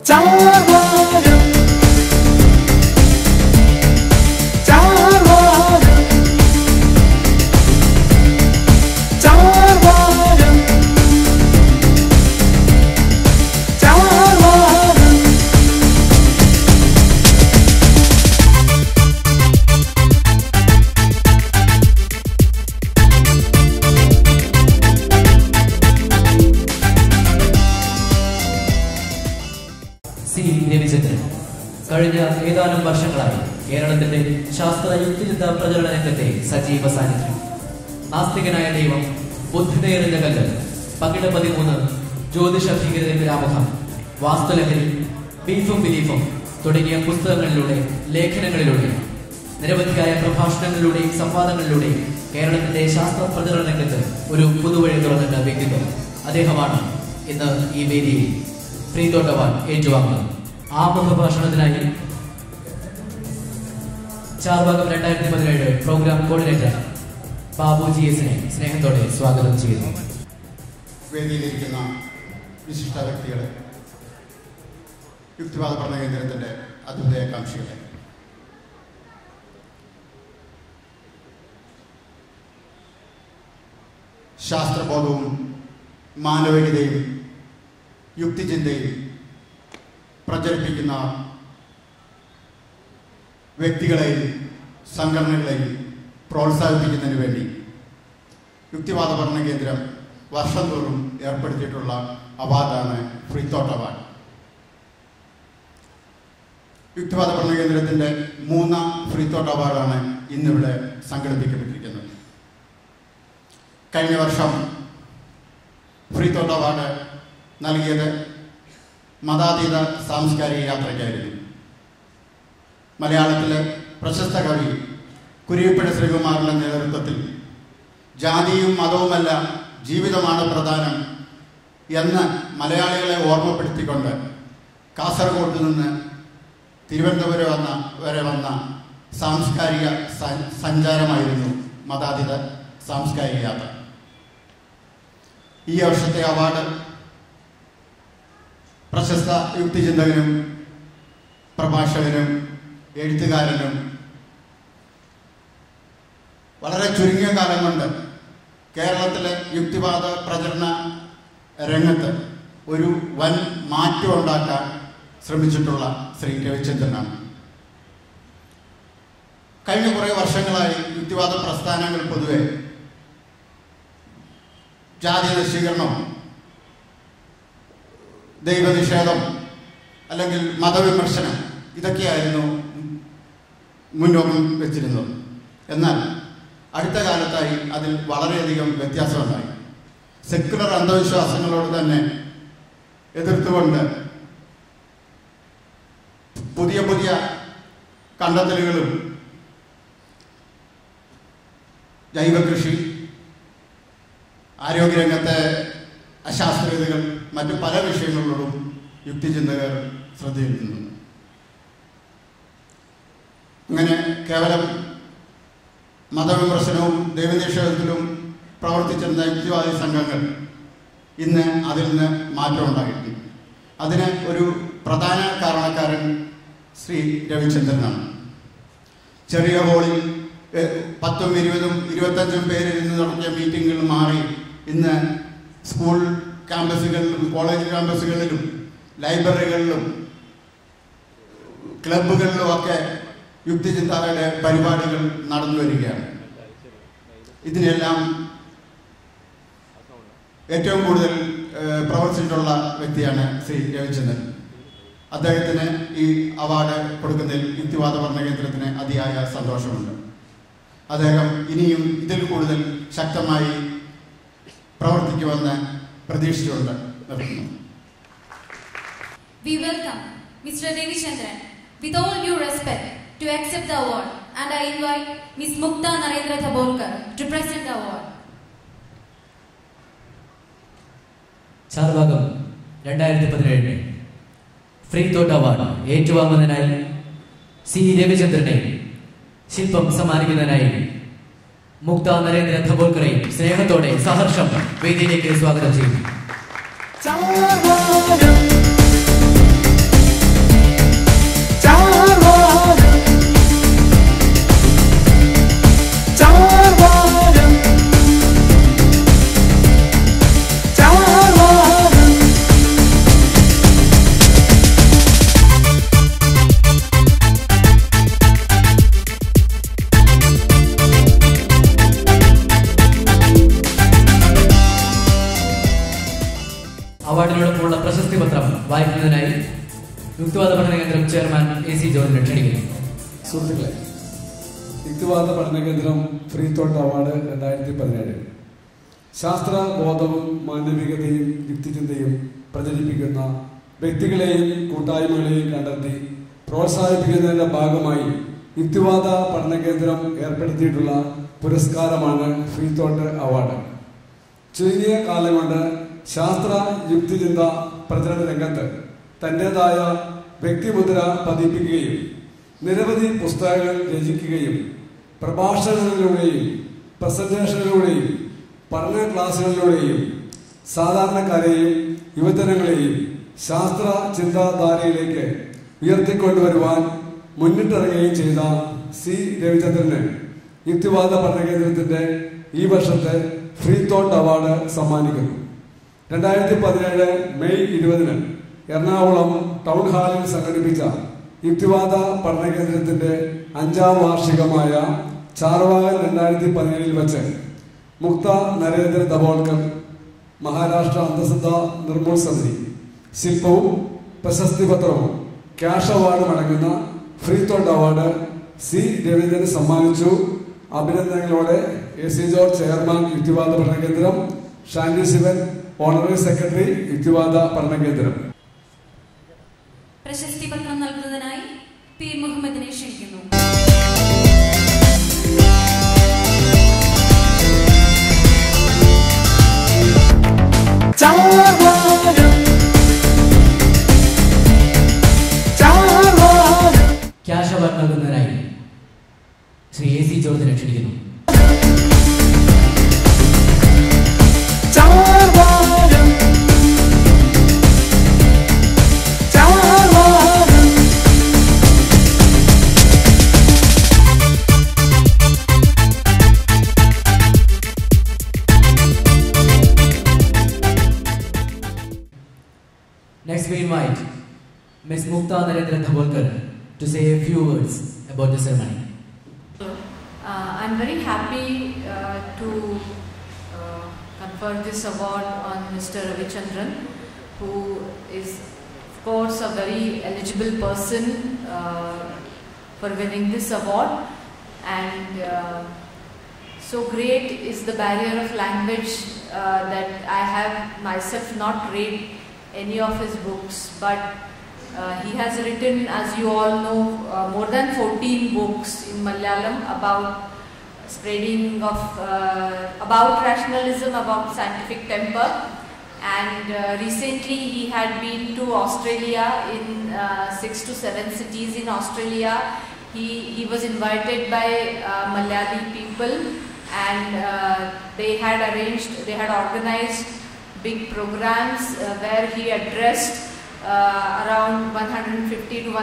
ചാവാനം ചാവാനം ചാവാനം ചാവാനം C Ravichandran കഴിഞ്ഞ ഏതാനും വർഷങ്ങളായി കേരളത്തിന്റെ ശാസ്ത്ര യുക്തിചിന്ത പ്രചരണ രംഗത്തെ സജീവ സാന്നിധ്യം നാസ്തികനായ ദൈവം ബുദ്ധിതയെറിഞ്ഞ കല്ല് പകിട പതിമൂന്ന് ജ്യോതിഷ ഭീകരതയുടെ ആമുഖം വാസ്തുലഹരി ബീഫും ബിലീഫും തുടങ്ങിയ പുസ്തകങ്ങളിലൂടെ ലേഖനങ്ങളിലൂടെ നിരവധിയായ പ്രഭാഷണങ്ങളിലൂടെയും സംവാദങ്ങളിലൂടെയും കേരളത്തിന്റെ ശാസ്ത്ര പ്രചരണ രംഗത്ത് ഒരു പുതുവഴി തുറന്നിട്ട വ്യക്തിത്വം അദ്ദേഹമാണ് ഇന്ന് ഈ വേദിയിൽ ഫ്രീതോട്ടവാൻ ഏറ്റുവാങ്ങുന്നത് ആമുഖ ഭാഷണത്തിനായി ചാർഭാഗം രണ്ടായിരത്തി പതിനേഴ് പ്രോഗ്രാം കോർഡിനേറ്റർ ബാബു ജി എസിനെ സ്നേഹത്തോടെ സ്വാഗതം ചെയ്യുന്നു വേദിയിലിരിക്കുന്ന വിശിഷ്ട വ്യക്തികളെ യുക്തിവാദ പഠന കേന്ദ്രത്തിൻ്റെ അഭ്യുദയകാംക്ഷികളെ ശാസ്ത്രബോധവും മാനവികതയും യുക്തിചിന്തയും പ്രചരിപ്പിക്കുന്ന വ്യക്തികളെയും സംഘടനകളെയും പ്രോത്സാഹിപ്പിക്കുന്നതിന് വേണ്ടി യുക്തിവാദ പഠന കേന്ദ്രം വർഷം തോറും ഏർപ്പെടുത്തിയിട്ടുള്ള അവാർഡാണ് ഫ്രീ തോട്ട് അവാർഡ് യുക്തിവാദ പഠന കേന്ദ്രത്തിൻ്റെ മൂന്നാം ഫ്രീ തോട്ട് അവാർഡാണ് ഇന്നിവിടെ സംഘടിപ്പിക്കപ്പെട്ടിരിക്കുന്നത് കഴിഞ്ഞ വർഷം ഫ്രീ തോട്ട് അവാർഡ് നൽകിയത് മതാതീത സാംസ്കാരിക യാത്രയ്ക്കായിരുന്നു മലയാളത്തിലെ പ്രശസ്ത കവി കുരിയപ്പഴ ശ്രീകുമാറിൻ്റെ നേതൃത്വത്തിൽ ജാതിയും മതവുമല്ല ജീവിതമാണ് പ്രധാനം എന്ന് മലയാളികളെ ഓർമ്മപ്പെടുത്തിക്കൊണ്ട് കാസർഗോഡ് നിന്ന് തിരുവനന്തപുരം വന്ന വരെ വന്ന സാംസ്കാരിക സ- സഞ്ചാരമായിരുന്നു മതാതീത സാംസ്കാരിക യാത്ര ഈ വർഷത്തെ അവാർഡ് പ്രശസ്ത യുക്തിചിന്തകനും പ്രഭാഷകനും എഴുത്തുകാരനും വളരെ ചുരുങ്ങിയ കാലം കൊണ്ട് കേരളത്തിലെ യുക്തിവാദ പ്രചരണ രംഗത്ത് ഒരു വൻ മാറ്റം ഉണ്ടാക്കാൻ ശ്രമിച്ചിട്ടുള്ള ശ്രീ രവിചന്ദ്രനാണ് കഴിഞ്ഞ കുറേ വർഷങ്ങളായി യുക്തിവാദ പ്രസ്ഥാനങ്ങൾ പൊതുവെ ജാതി നശീകരണം ദൈവനിഷേധം അല്ലെങ്കിൽ മതവിമർശനം ഇതൊക്കെയായിരുന്നു മുന്നോക്കം വെച്ചിരുന്നത് എന്നാൽ അടുത്ത കാലത്തായി അതിൽ വളരെയധികം വ്യത്യാസമുണ്ടായി സെക്യുലർ അന്ധവിശ്വാസങ്ങളോട് തന്നെ എതിർത്തുകൊണ്ട് പുതിയ പുതിയ കണ്ടെത്തലുകളും ജൈവകൃഷി ആരോഗ്യരംഗത്തെ അശാസ്ത്രീയതകൾ മറ്റു പല വിഷയങ്ങളിലും യുക്തിചിന്തകർ ശ്രദ്ധയിടുന്നു അങ്ങനെ കേവലം മതവിമർശനവും ദൈവനിഷേധത്തിലും പ്രവർത്തിച്ചിരുന്ന യുക്തിവാദി സംഘങ്ങൾ ഇന്ന് അതിൽ നിന്ന് മാറ്റമുണ്ടായിട്ടുണ്ട് അതിന് ഒരു പ്രധാന കാരണക്കാരൻ ശ്രീ രവിചന്ദ്രനാണ് ചെറിയ ഹോളിൽ എ- പത്തും ഇരുപതും ഇരുപത്തഞ്ചും പേര് ഇരുന്ന് നടത്തിയ മീറ്റിങ്ങുകൾ മാറി ഇന്ന് സ്കൂൾ ക്യാമ്പസുകളിലും കോളേജ് ക്യാമ്പസുകളിലും ലൈബ്രറികളിലും ക്ലബുകളിലുമൊക്കെ യുക്തിചിന്തയുടെ പരിപാടികൾ നടന്നു വരികയാണ് ഇതിനെല്ലാം ഏറ്റവും കൂടുതൽ ഏഹ്, പ്രവർത്തിച്ചിട്ടുള്ള വ്യക്തിയാണ് ശ്രീ രവിചന്ദ്രൻ അദ്ദേഹത്തിന് ഈ അവാർഡ് കൊടുക്കുന്നതിൽ യുക്തിവാദ പഠന കേന്ദ്രത്തിന് അതിയായ സന്തോഷമുണ്ട് അദ്ദേഹം ഇനിയും ഇതിൽ കൂടുതൽ ശക്തമായി പ്രവർത്തിക്കുമെന്ന് പ്രതീക്ഷിച്ചുകൊണ്ട് നിർത്തുന്നു We welcome Mr. Devichandran with all due respect to accept the award and I invite Ms. Mukta Narendra Thaborkar to present the award. ചാർഭാഗം രണ്ടായിരത്തി പതിനേഴിന് ഫ്രീ തോട്ട് അവാർഡ് ഏറ്റുവാങ്ങുന്നതിനായി സി രവിചന്ദ്രനെ ശില്പം സമ്മാനിക്കുന്നതിനായി മുക്ത നരേന്ദ്ര ധബോൽക്കറെയും സ്നേഹത്തോടെ സഹർഷം വേദിയിലേക്ക് സ്വാഗതം ചെയ്യുന്നു ചാവാനം യുക്തിവാദ പഠന കേന്ദ്രം ചെയർമാൻ എ സി ജോർജിനെ ക്ഷണിക്കുന്നു സുഹൃത്തുക്കളെ യുക്തിവാദ പഠന കേന്ദ്രം ഫ്രീ തോട്ട് അവാർഡ് രണ്ടായിരത്തി പതിനേഴ് ശാസ്ത്ര ബോധവും മാനവികതയും യുക്തിചിന്തയും പ്രചരിപ്പിക്കുന്ന വ്യക്തികളെയും കൂട്ടായ്മകളെയും കണ്ടെത്തി പ്രോത്സാഹിപ്പിക്കുന്നതിന്റെ ഭാഗമായി യുക്തിവാദ പഠന കേന്ദ്രം ഏർപ്പെടുത്തിയിട്ടുള്ള പുരസ്കാരമാണ് ഫ്രീ തോട്ട് അവാർഡ് ചുരുങ്ങിയ കാലം കൊണ്ട് ശാസ്ത്ര യുക്തിചിന്ത പ്രചരണ രംഗത്ത് തൻ്റെതായ വ്യക്തിമുദ്ര പതിപ്പിക്കുകയും നിരവധി പുസ്തകങ്ങൾ രചിക്കുകയും പ്രഭാഷണങ്ങളിലൂടെയും പ്രസന്റേഷനിലൂടെയും പഠന ക്ലാസ്സുകളിലൂടെയും സാധാരണക്കാരെയും യുവജനങ്ങളെയും ശാസ്ത്ര ചിന്താധാരയിലേക്ക് ഉയർത്തിക്കൊണ്ടുവരുവാൻ മുന്നിട്ടിറങ്ങുകയും ചെയ്ത സി രവിചന്ദ്രന് യുക്തിവാദ പഠന കേന്ദ്രത്തിന്റെ ഈ വർഷത്തെ ഫ്രീ തോട്ട് അവാർഡ് സമ്മാനിക്കുന്നു രണ്ടായിരത്തി പതിനേഴ് മെയ് ഇരുപതിന് എറണാകുളം ടൗൺ ഹാളിൽ സംഘടിപ്പിച്ച യുക്തിവാദ പഠന കേന്ദ്രത്തിന്റെ അഞ്ചാം വാർഷികമായ ചാർവാകൻ രണ്ടായിരത്തി പതിനേഴിൽ വെച്ച് മുക്ത നരേന്ദ്ര ദബോൾക്കർ മഹാരാഷ്ട്ര അന്തസത്ത നിർമ്മൂൽ സമിതി ശില്പവും പ്രശസ്തി പത്രവും ക്യാഷ് അവാർഡും അടങ്ങുന്ന ഫ്രീ തോട്ട് അവാർഡ് സി രവീന്ദ്രന് സമ്മാനിച്ചു അഭിനന്ദനങ്ങളോടെ എ സി ജോർജ് ചെയർമാൻ യുക്തിവാദ പഠന കേന്ദ്രം ഷാൻഡി ശിവൻ ഓണററി സെക്രട്ടറി യുക്തിവാദ പഠന കേന്ദ്രം പ്രശസ്തി പത്രം നൽകുന്നതിനായി പി മുഹമ്മദിനെ ക്ഷണിക്കുന്നു ക്യാഷ് അവാർഡ് നൽകുന്നതിനായി ശ്രീ എ സി ജോർജിനെ ക്ഷണിക്കുന്നു Next, we invite Ms. Mukta Narendra Dhabolkar to say a few words about the ceremony. Uh, I'm very happy uh, to uh, confer this award on Mr. Ravichandran, who is, of course, a very eligible person uh, for winning this award. And uh, so great is the barrier of language uh, that I have myself not read any of his books, but uh, he has written, as you all know, uh, more than 14 books in Malayalam about spreading of uh, about rationalism, about scientific temper. And uh, recently, he had been to Australia in uh, six to seven cities in Australia. He he was invited by uh, Malayali people, and uh, they had arranged, they had organized big programs uh, where he addressed uh, around 150 to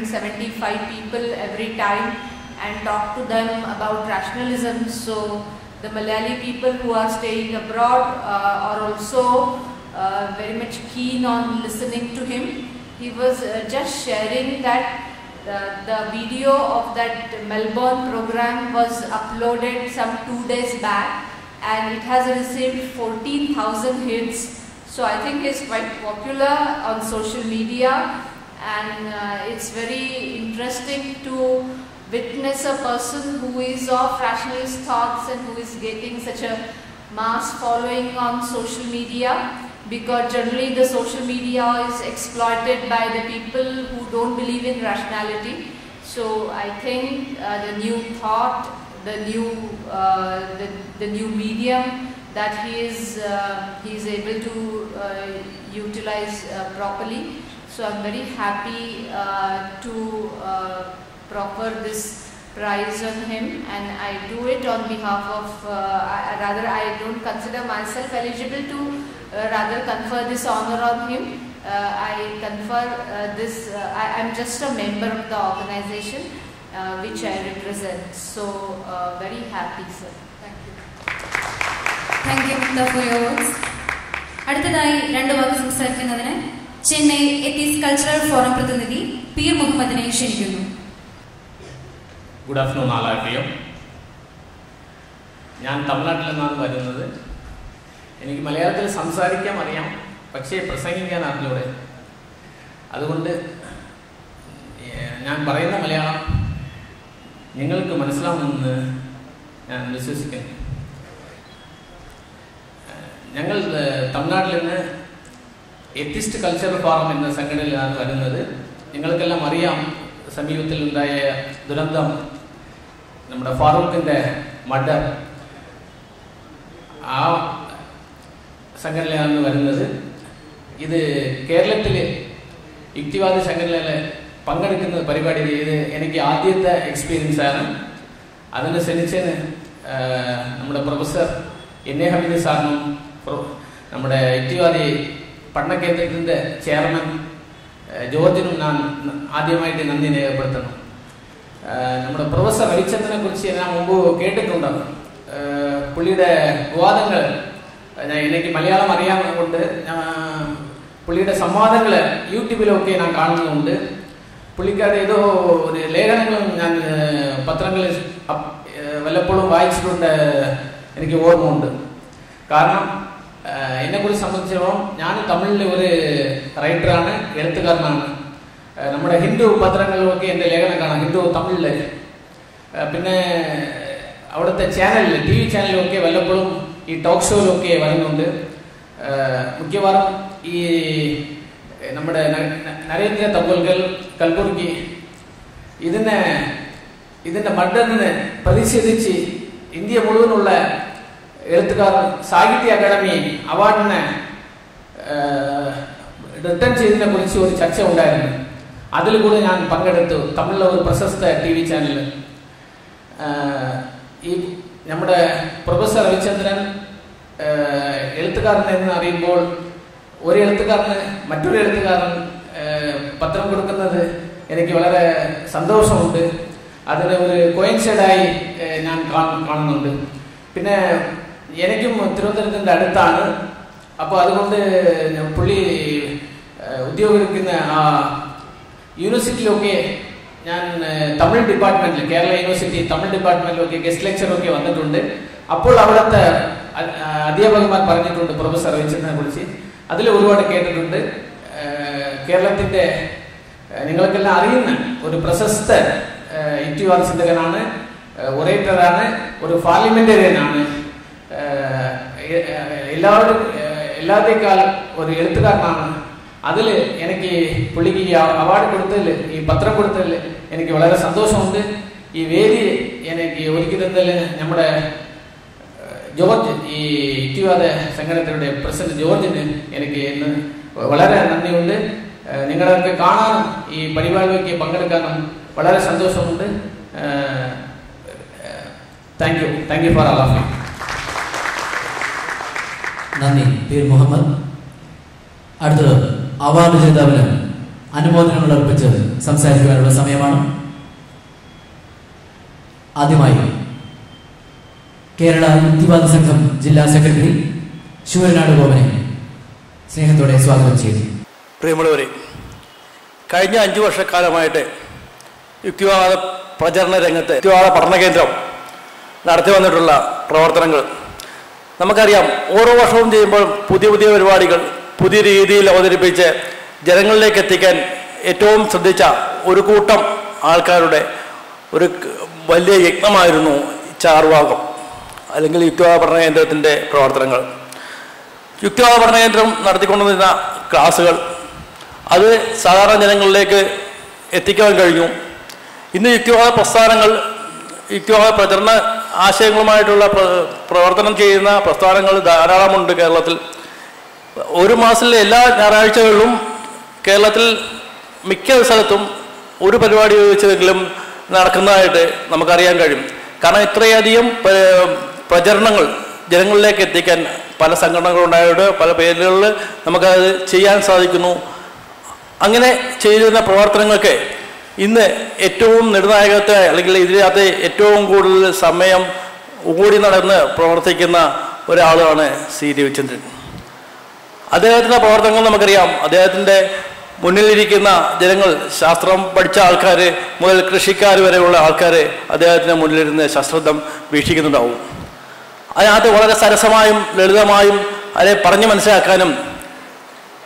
175 people every time and talked to them about rationalism. So the Malayali people who are staying abroad uh, are also uh, very much keen on listening to him. He was uh, just sharing that the, the video of that Melbourne program was uploaded some two days back and it has received 14,000 hits. So I think it's quite popular on social media and uh, it's very interesting to witness a person who is of rationalist thoughts and who is getting such a mass following on social media because generally the social media is exploited by the people who don't believe in rationality. So I think uh, the new thought, the new, uh, the, the new medium that he is, uh, he is able to uh, utilize uh, properly. So I'm very happy uh, to uh, proffer this prize on him and I do it on behalf of, uh, I, rather I don't consider myself eligible to uh, rather confer this honor on him. Uh, I confer uh, this, uh, I am just a member of the organization uh, which I represent. So uh, very happy sir. Thank you. Thank you Mukta for your words അടുത്തതായി രണ്ട് വാക്ക് സംസാരിക്കുന്നതിന് Chennai എത്തീസ് cultural forum പ്രതിനിധി പീർ മുഹമ്മദിനെ ക്ഷണിക്കുന്നു good afternoon ആലാട്ടിയം ഞാൻ തമിഴ്നാട്ടിൽ നിന്നാണ് വരുന്നത് എനിക്ക് മലയാളത്തിൽ സംസാരിക്കാൻ അറിയാം പക്ഷേ പ്രസംഗിക്കാൻ അറിഞ്ഞൂടെ അതുകൊണ്ട് ഞാൻ പറയുന്ന മലയാളം നിങ്ങൾക്ക് മനസ്സിലാവുമെന്ന് ഞാൻ വിശ്വസിക്കുന്നു ഏഹ്, ഞങ്ങൾ ഏഹ്, തമിഴ്നാട്ടിൽ നിന്ന് എത്തിസ്റ്റ് കൾച്ചറൽ ഫോറം എന്ന സംഘടനയിലാണ് വരുന്നത് നിങ്ങൾക്കെല്ലാം അറിയാം സമീപത്തിലുണ്ടായ ദുരന്തം നമ്മുടെ ഫാറൂഖിൻ്റെ മർഡർ ആ സംഘടനയാണ് വരുന്നത് ഇത് കേരളത്തിൽ യുക്തിവാദി സംഘടനയിൽ പങ്കെടുക്കുന്ന പരിപാടി ഇത് എനിക്ക് ആദ്യത്തെ എക്സ്പീരിയൻസ് ആണ് അതിന് ക്ഷണിച്ചതിന് ആ, നമ്മുടെ പ്രൊഫസർ എൻ എ ഹമീദ് സാറിനും പ്രൊ- നമ്മുടെ യുക്തിവാദി പഠനകേന്ദ്രത്തിൻ്റെ ചെയർമാൻ ആ, ജോർജിനും ഞാൻ ന- ആദ്യമായിട്ട് നന്ദി രേഖപ്പെടുത്തുന്നു ആ, നമ്മുടെ പ്രൊഫസർ രവിചന്ദ്രനെ കുറിച്ച് ഞാൻ മുമ്പ് കേട്ടിട്ടുണ്ട് ആ, പുള്ളിയുടെ വിവാദങ്ങൾ ഞാൻ എനിക്ക് മലയാളം അറിയാൻ കൊണ്ട് ഞാൻ പുള്ളിയുടെ സംവാദങ്ങൾ യൂട്യൂബിലൊക്കെ ഞാൻ കാണുന്നുണ്ട് പുള്ളിക്കാരുടെ ഏതോ ഒരു ലേഖനങ്ങളും ഞാൻ ആ, പത്രങ്ങളിൽ അപ്- ആ, വല്ലപ്പോഴും വായിച്ചിട്ടുണ്ട് എനിക്ക് ഓർമ്മയുണ്ട് കാരണം എന്നെ കുറിച്ച് സംബന്ധിച്ചിടത്തോളം ഞാൻ തമിഴിലെ ഒരു റൈറ്ററാണ് എഴുത്തുകാരനാണ് ആ, നമ്മുടെ ഹിന്ദു പത്രങ്ങളിലൊക്കെ എൻ്റെ ലേഖനം കാണാം ഹിന്ദു തമിഴില് ആ, പിന്നെ അവിടുത്തെ ചാനലിൽ ടി വി ചാനലിലൊക്കെ വല്ലപ്പോഴും ഈ ടോക്ക് ഷോയിലൊക്കെ വരുന്നുണ്ട് ആ, മിക്കവാറും ഈ നമ്മുടെ ന- ന- നരേന്ദ്ര തമ്പോൽക്കൽ കൽബുർഗി ഇതിനെ ഇതിന്റെ മർഡറിന് പ്രതിഷേധിച്ച് ഇന്ത്യ മുഴുവനുള്ള എഴുത്തുകാർ സാഹിത്യ അക്കാദമി അവാർഡിന് റിട്ടേൺ ചെയ്തതിനെ കുറിച്ച് ഒരു ചർച്ച ഉണ്ടായിരുന്നു അതിൽ കൂടെ ഞാൻ പങ്കെടുത്തു തമിഴിലെ ഒരു പ്രശസ്ത ടി വി ചാനൽ ഈ നമ്മുടെ പ്രൊഫസർ രവിചന്ദ്രൻ ആഹ്, എഴുത്തുകാരൻ എന്ന് അറിയുമ്പോൾ ഒരു എഴുത്തുകാരന് മറ്റൊരു എഴുത്തുകാരൻ ആഹ്, പത്രം കൊടുക്കുന്നത് എനിക്ക് വളരെ സന്തോഷമുണ്ട് അതിന് ഒരു കോയിൻസൈഡായി ഞാൻ കാണ- കാണുന്നുണ്ട് പിന്നെ എനിക്കും തിരുവനന്തപുരത്തിൻ്റെ അടുത്താണ് അപ്പോൾ അതുകൊണ്ട് ഞാൻ പുള്ളി ആഹ്, ഉദ്യോഗിക്കുന്ന ആ യൂണിവേഴ്സിറ്റിയിലൊക്കെ ഞാൻ ഏഹ്, തമിഴ് ഡിപ്പാർട്ട്മെന്റിൽ കേരള യൂണിവേഴ്സിറ്റി തമിഴ് ഡിപ്പാർട്ട്മെന്റിലൊക്കെ ഗസ്റ്റ് ലെക്ചറൊക്കെ വന്നിട്ടുണ്ട് അപ്പോൾ അവിടുത്തെ അ- ആ, അധ്യാപകന്മാർ പറഞ്ഞിട്ടുണ്ട് പ്രൊഫസർ രവിചന്ദ്രനെ കുറിച്ച് അതിൽ ഒരുപാട് കേട്ടിട്ടുണ്ട് ഏഹ്, കേരളത്തിന്റെ ഏഹ്, നിങ്ങൾക്കെല്ലാം അറിയുന്ന ഒരു പ്രശസ്ത ഏഹ്, യുക്തിവാദ ചിന്തകനാണ് ഏഹ്, ഒറേറ്ററാണ് ഒരു പാർലമെന്റേറിയനാണ് ഏഹ്, എ- ഏഹ്, എല്ലാവരും ഏഹ്, എല്ലാത്തേക്കാൾ ഒരു എഴുത്തുകാരനാണ് അതിൽ എനിക്ക് പുള്ളിക്ക് ഈ അവാർഡ് കൊടുത്തതിൽ ഈ പത്രം കൊടുത്തതിൽ എനിക്ക് വളരെ സന്തോഷമുണ്ട് ഈ വേദി എനിക്ക് ഒരുക്കി തന്നതിൽ നമ്മുടെ ഏഹ്, ജോർജ് ഈ യുക്തിവാദ സംഘടനയുടെ പ്രസിഡന്റ് ജോർജിന് എനിക്ക് ഇന്ന് വളരെ നന്ദിയുണ്ട് ഏഹ്, നിങ്ങളെയൊക്കെ കാണാനും ഈ പരിപാടിയിലേക്ക് പങ്കെടുക്കാനും വളരെ സന്തോഷമുണ്ട് thank you thank you for all of you നന്ദി പീർ മുഹമ്മദ് അടുത്തത് അവാർഡ് ജേതാവിന് അനുമോദനങ്ങൾ അർപ്പിച്ച് സംസാരിക്കുവാനുള്ള സമയമാണ് ആദ്യമായി കേരള യുക്തിവാദ സംഘം ജില്ലാ സെക്രട്ടറി ശൂരനാട് ഗോപനെ സ്നേഹത്തോടെ സ്വാഗതം ചെയ്യുന്നു പ്രിയമുള്ളവരെ കഴിഞ്ഞ അഞ്ചു വർഷക്കാലമായിട്ട് യുക്തിവാദ പ്രചരണ രംഗത്ത് യുക്തിവാദ പഠന കേന്ദ്രം നടത്തി വന്നിട്ടുള്ള പ്രവർത്തനങ്ങൾ നമുക്കറിയാം ഓരോ വർഷവും ചെയ്യുമ്പോൾ പുതിയ പുതിയ പരിപാടികൾ പുതിയ രീതിയിൽ അവതരിപ്പിച്ച് ജനങ്ങളിലേക്ക് എത്തിക്കാൻ ഏറ്റവും ശ്രദ്ധിച്ച ഒരു കൂട്ടം ആൾക്കാരുടെ ഒരു ക- വലിയ യജ്ഞമായിരുന്നു ചാർവാകം അല്ലെങ്കിൽ യുക്തിവാദ പഠന കേന്ദ്രത്തിൻ്റെ പ്രവർത്തനങ്ങൾ യുക്തിവാദ പഠന കേന്ദ്രം നടത്തിക്കൊണ്ടുവരുന്ന ക്ലാസ്സുകൾ അത് സാധാരണ ജനങ്ങളിലേക്ക് എത്തിക്കാൻ കഴിഞ്ഞു ഇന്ന് യുക്തിവാദ പ്രസ്ഥാനങ്ങൾ യുക്തിവാദ പ്രചരണ ആശയങ്ങളുമായിട്ടുള്ള പ്ര- പ്രവർത്തനം ചെയ്യുന്ന പ്രസ്ഥാനങ്ങൾ ധാരാളമുണ്ട് കേരളത്തിൽ ഒരു മാസത്തിലെ എല്ലാ ഞായറാഴ്ചകളിലും കേരളത്തിൽ മിക്ക സ്ഥലത്തും ഒരു പരിപാടി വെച്ചെങ്കിലും നടക്കുന്നതായിട്ട് നമുക്കറിയാൻ കഴിയും കാരണം ഇത്രയധികം പ്ര- പ്രചരണങ്ങൾ ജനങ്ങളിലേക്ക് എത്തിക്കാൻ പല സംഘടനകളുണ്ടായിട്ട് പല പേരുകളിൽ നമുക്കത് ചെയ്യാൻ സാധിക്കുന്നു അങ്ങനെ ചെയ്യുന്ന പ്രവർത്തനങ്ങൾക്ക് ഇന്ന് ഏറ്റവും നിർണായകത്തെ അല്ലെങ്കിൽ ഇതിനകത്ത് ഏറ്റവും കൂടുതൽ സമയം ഓടി നടന്ന് പ്രവർത്തിക്കുന്ന ഒരാളാണ് സി രവിചന്ദ്രൻ അദ്ദേഹത്തിൻ്റെ പ്രവർത്തനങ്ങൾ നമുക്കറിയാം അദ്ദേഹത്തിൻ്റെ മുന്നിലിരിക്കുന്ന ജനങ്ങൾ ശാസ്ത്രം പഠിച്ച ആൾക്കാർ മുതൽ കൃഷിക്കാർ വരെയുള്ള ആൾക്കാർ അദ്ദേഹത്തിന് മുന്നിലിരുന്ന് ശാസ്ത്രദം വീക്ഷിക്കുന്നുണ്ടാവും അതിനകത്ത് വളരെ സരസമായും ലളിതമായും അതിനെ പറഞ്ഞു മനസ്സിലാക്കാനും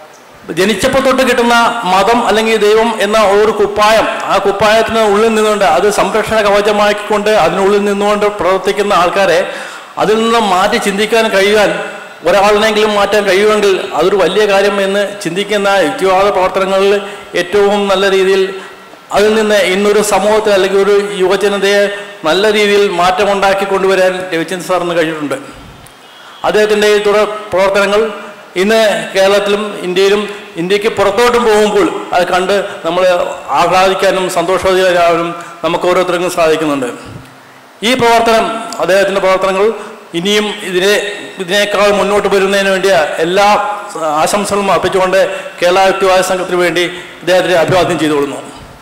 ജനിച്ചപ്പോൾ തൊട്ട് കിട്ടുന്ന മതം അല്ലെങ്കിൽ ദൈവം എന്ന ഒരു കുപ്പായം ആ കുപ്പായത്തിന് ഉള്ളിൽ നിന്നുകൊണ്ട് അത് സംരക്ഷണ കവചമാക്കിക്കൊണ്ട് അതിനുള്ളിൽ നിന്നുകൊണ്ട് പ്രവർത്തിക്കുന്ന ആൾക്കാരെ അതിൽ നിന്ന് മാറ്റി ചിന്തിക്കാൻ കഴിയാൻ ഒരാളിനെങ്കിലും മാറ്റാൻ കഴിയുമെങ്കിൽ അതൊരു വലിയ കാര്യം എന്ന് ചിന്തിക്കുന്ന യുക്തിവാദ പ്രവർത്തനങ്ങളിൽ ഏറ്റവും നല്ല രീതിയിൽ അതിൽ നിന്ന് ഇന്നൊരു സമൂഹത്തെ അല്ലെങ്കിൽ ഒരു യുവജനതയെ നല്ല രീതിയിൽ മാറ്റമുണ്ടാക്കി കൊണ്ടുവരാൻ രവിചന്ദ്ര സാറിന് കഴിഞ്ഞിട്ടുണ്ട് അദ്ദേഹത്തിൻ്റെ ഈ തുടർ പ്രവർത്തനങ്ങൾ ഇന്ന് കേരളത്തിലും ഇന്ത്യയിലും ഇന്ത്യക്ക് പുറത്തോട്ടും പോകുമ്പോൾ അത് കണ്ട് നമ്മൾ ആഹ്ലാദിക്കാനും സന്തോഷവതിയാകാനും നമുക്ക് ഓരോരുത്തർക്കും സാധിക്കുന്നുണ്ട് ഈ പ്രവർത്തനം അദ്ദേഹത്തിൻ്റെ പ്രവർത്തനങ്ങൾ ഇനിയും ഇതിനെ ഇതിനേക്കാൾ മുന്നോട്ട് വരുന്നതിന് വേണ്ടിയ എല്ലാ ആശംസകളും അർപ്പിച്ചുകൊണ്ട് കേരള യുക്തിവാദ സംഘത്തിന് വേണ്ടി ഇദ്ദേഹത്തിന് അഭിവാദ്യം ചെയ്തുകൊള്ളുന്നു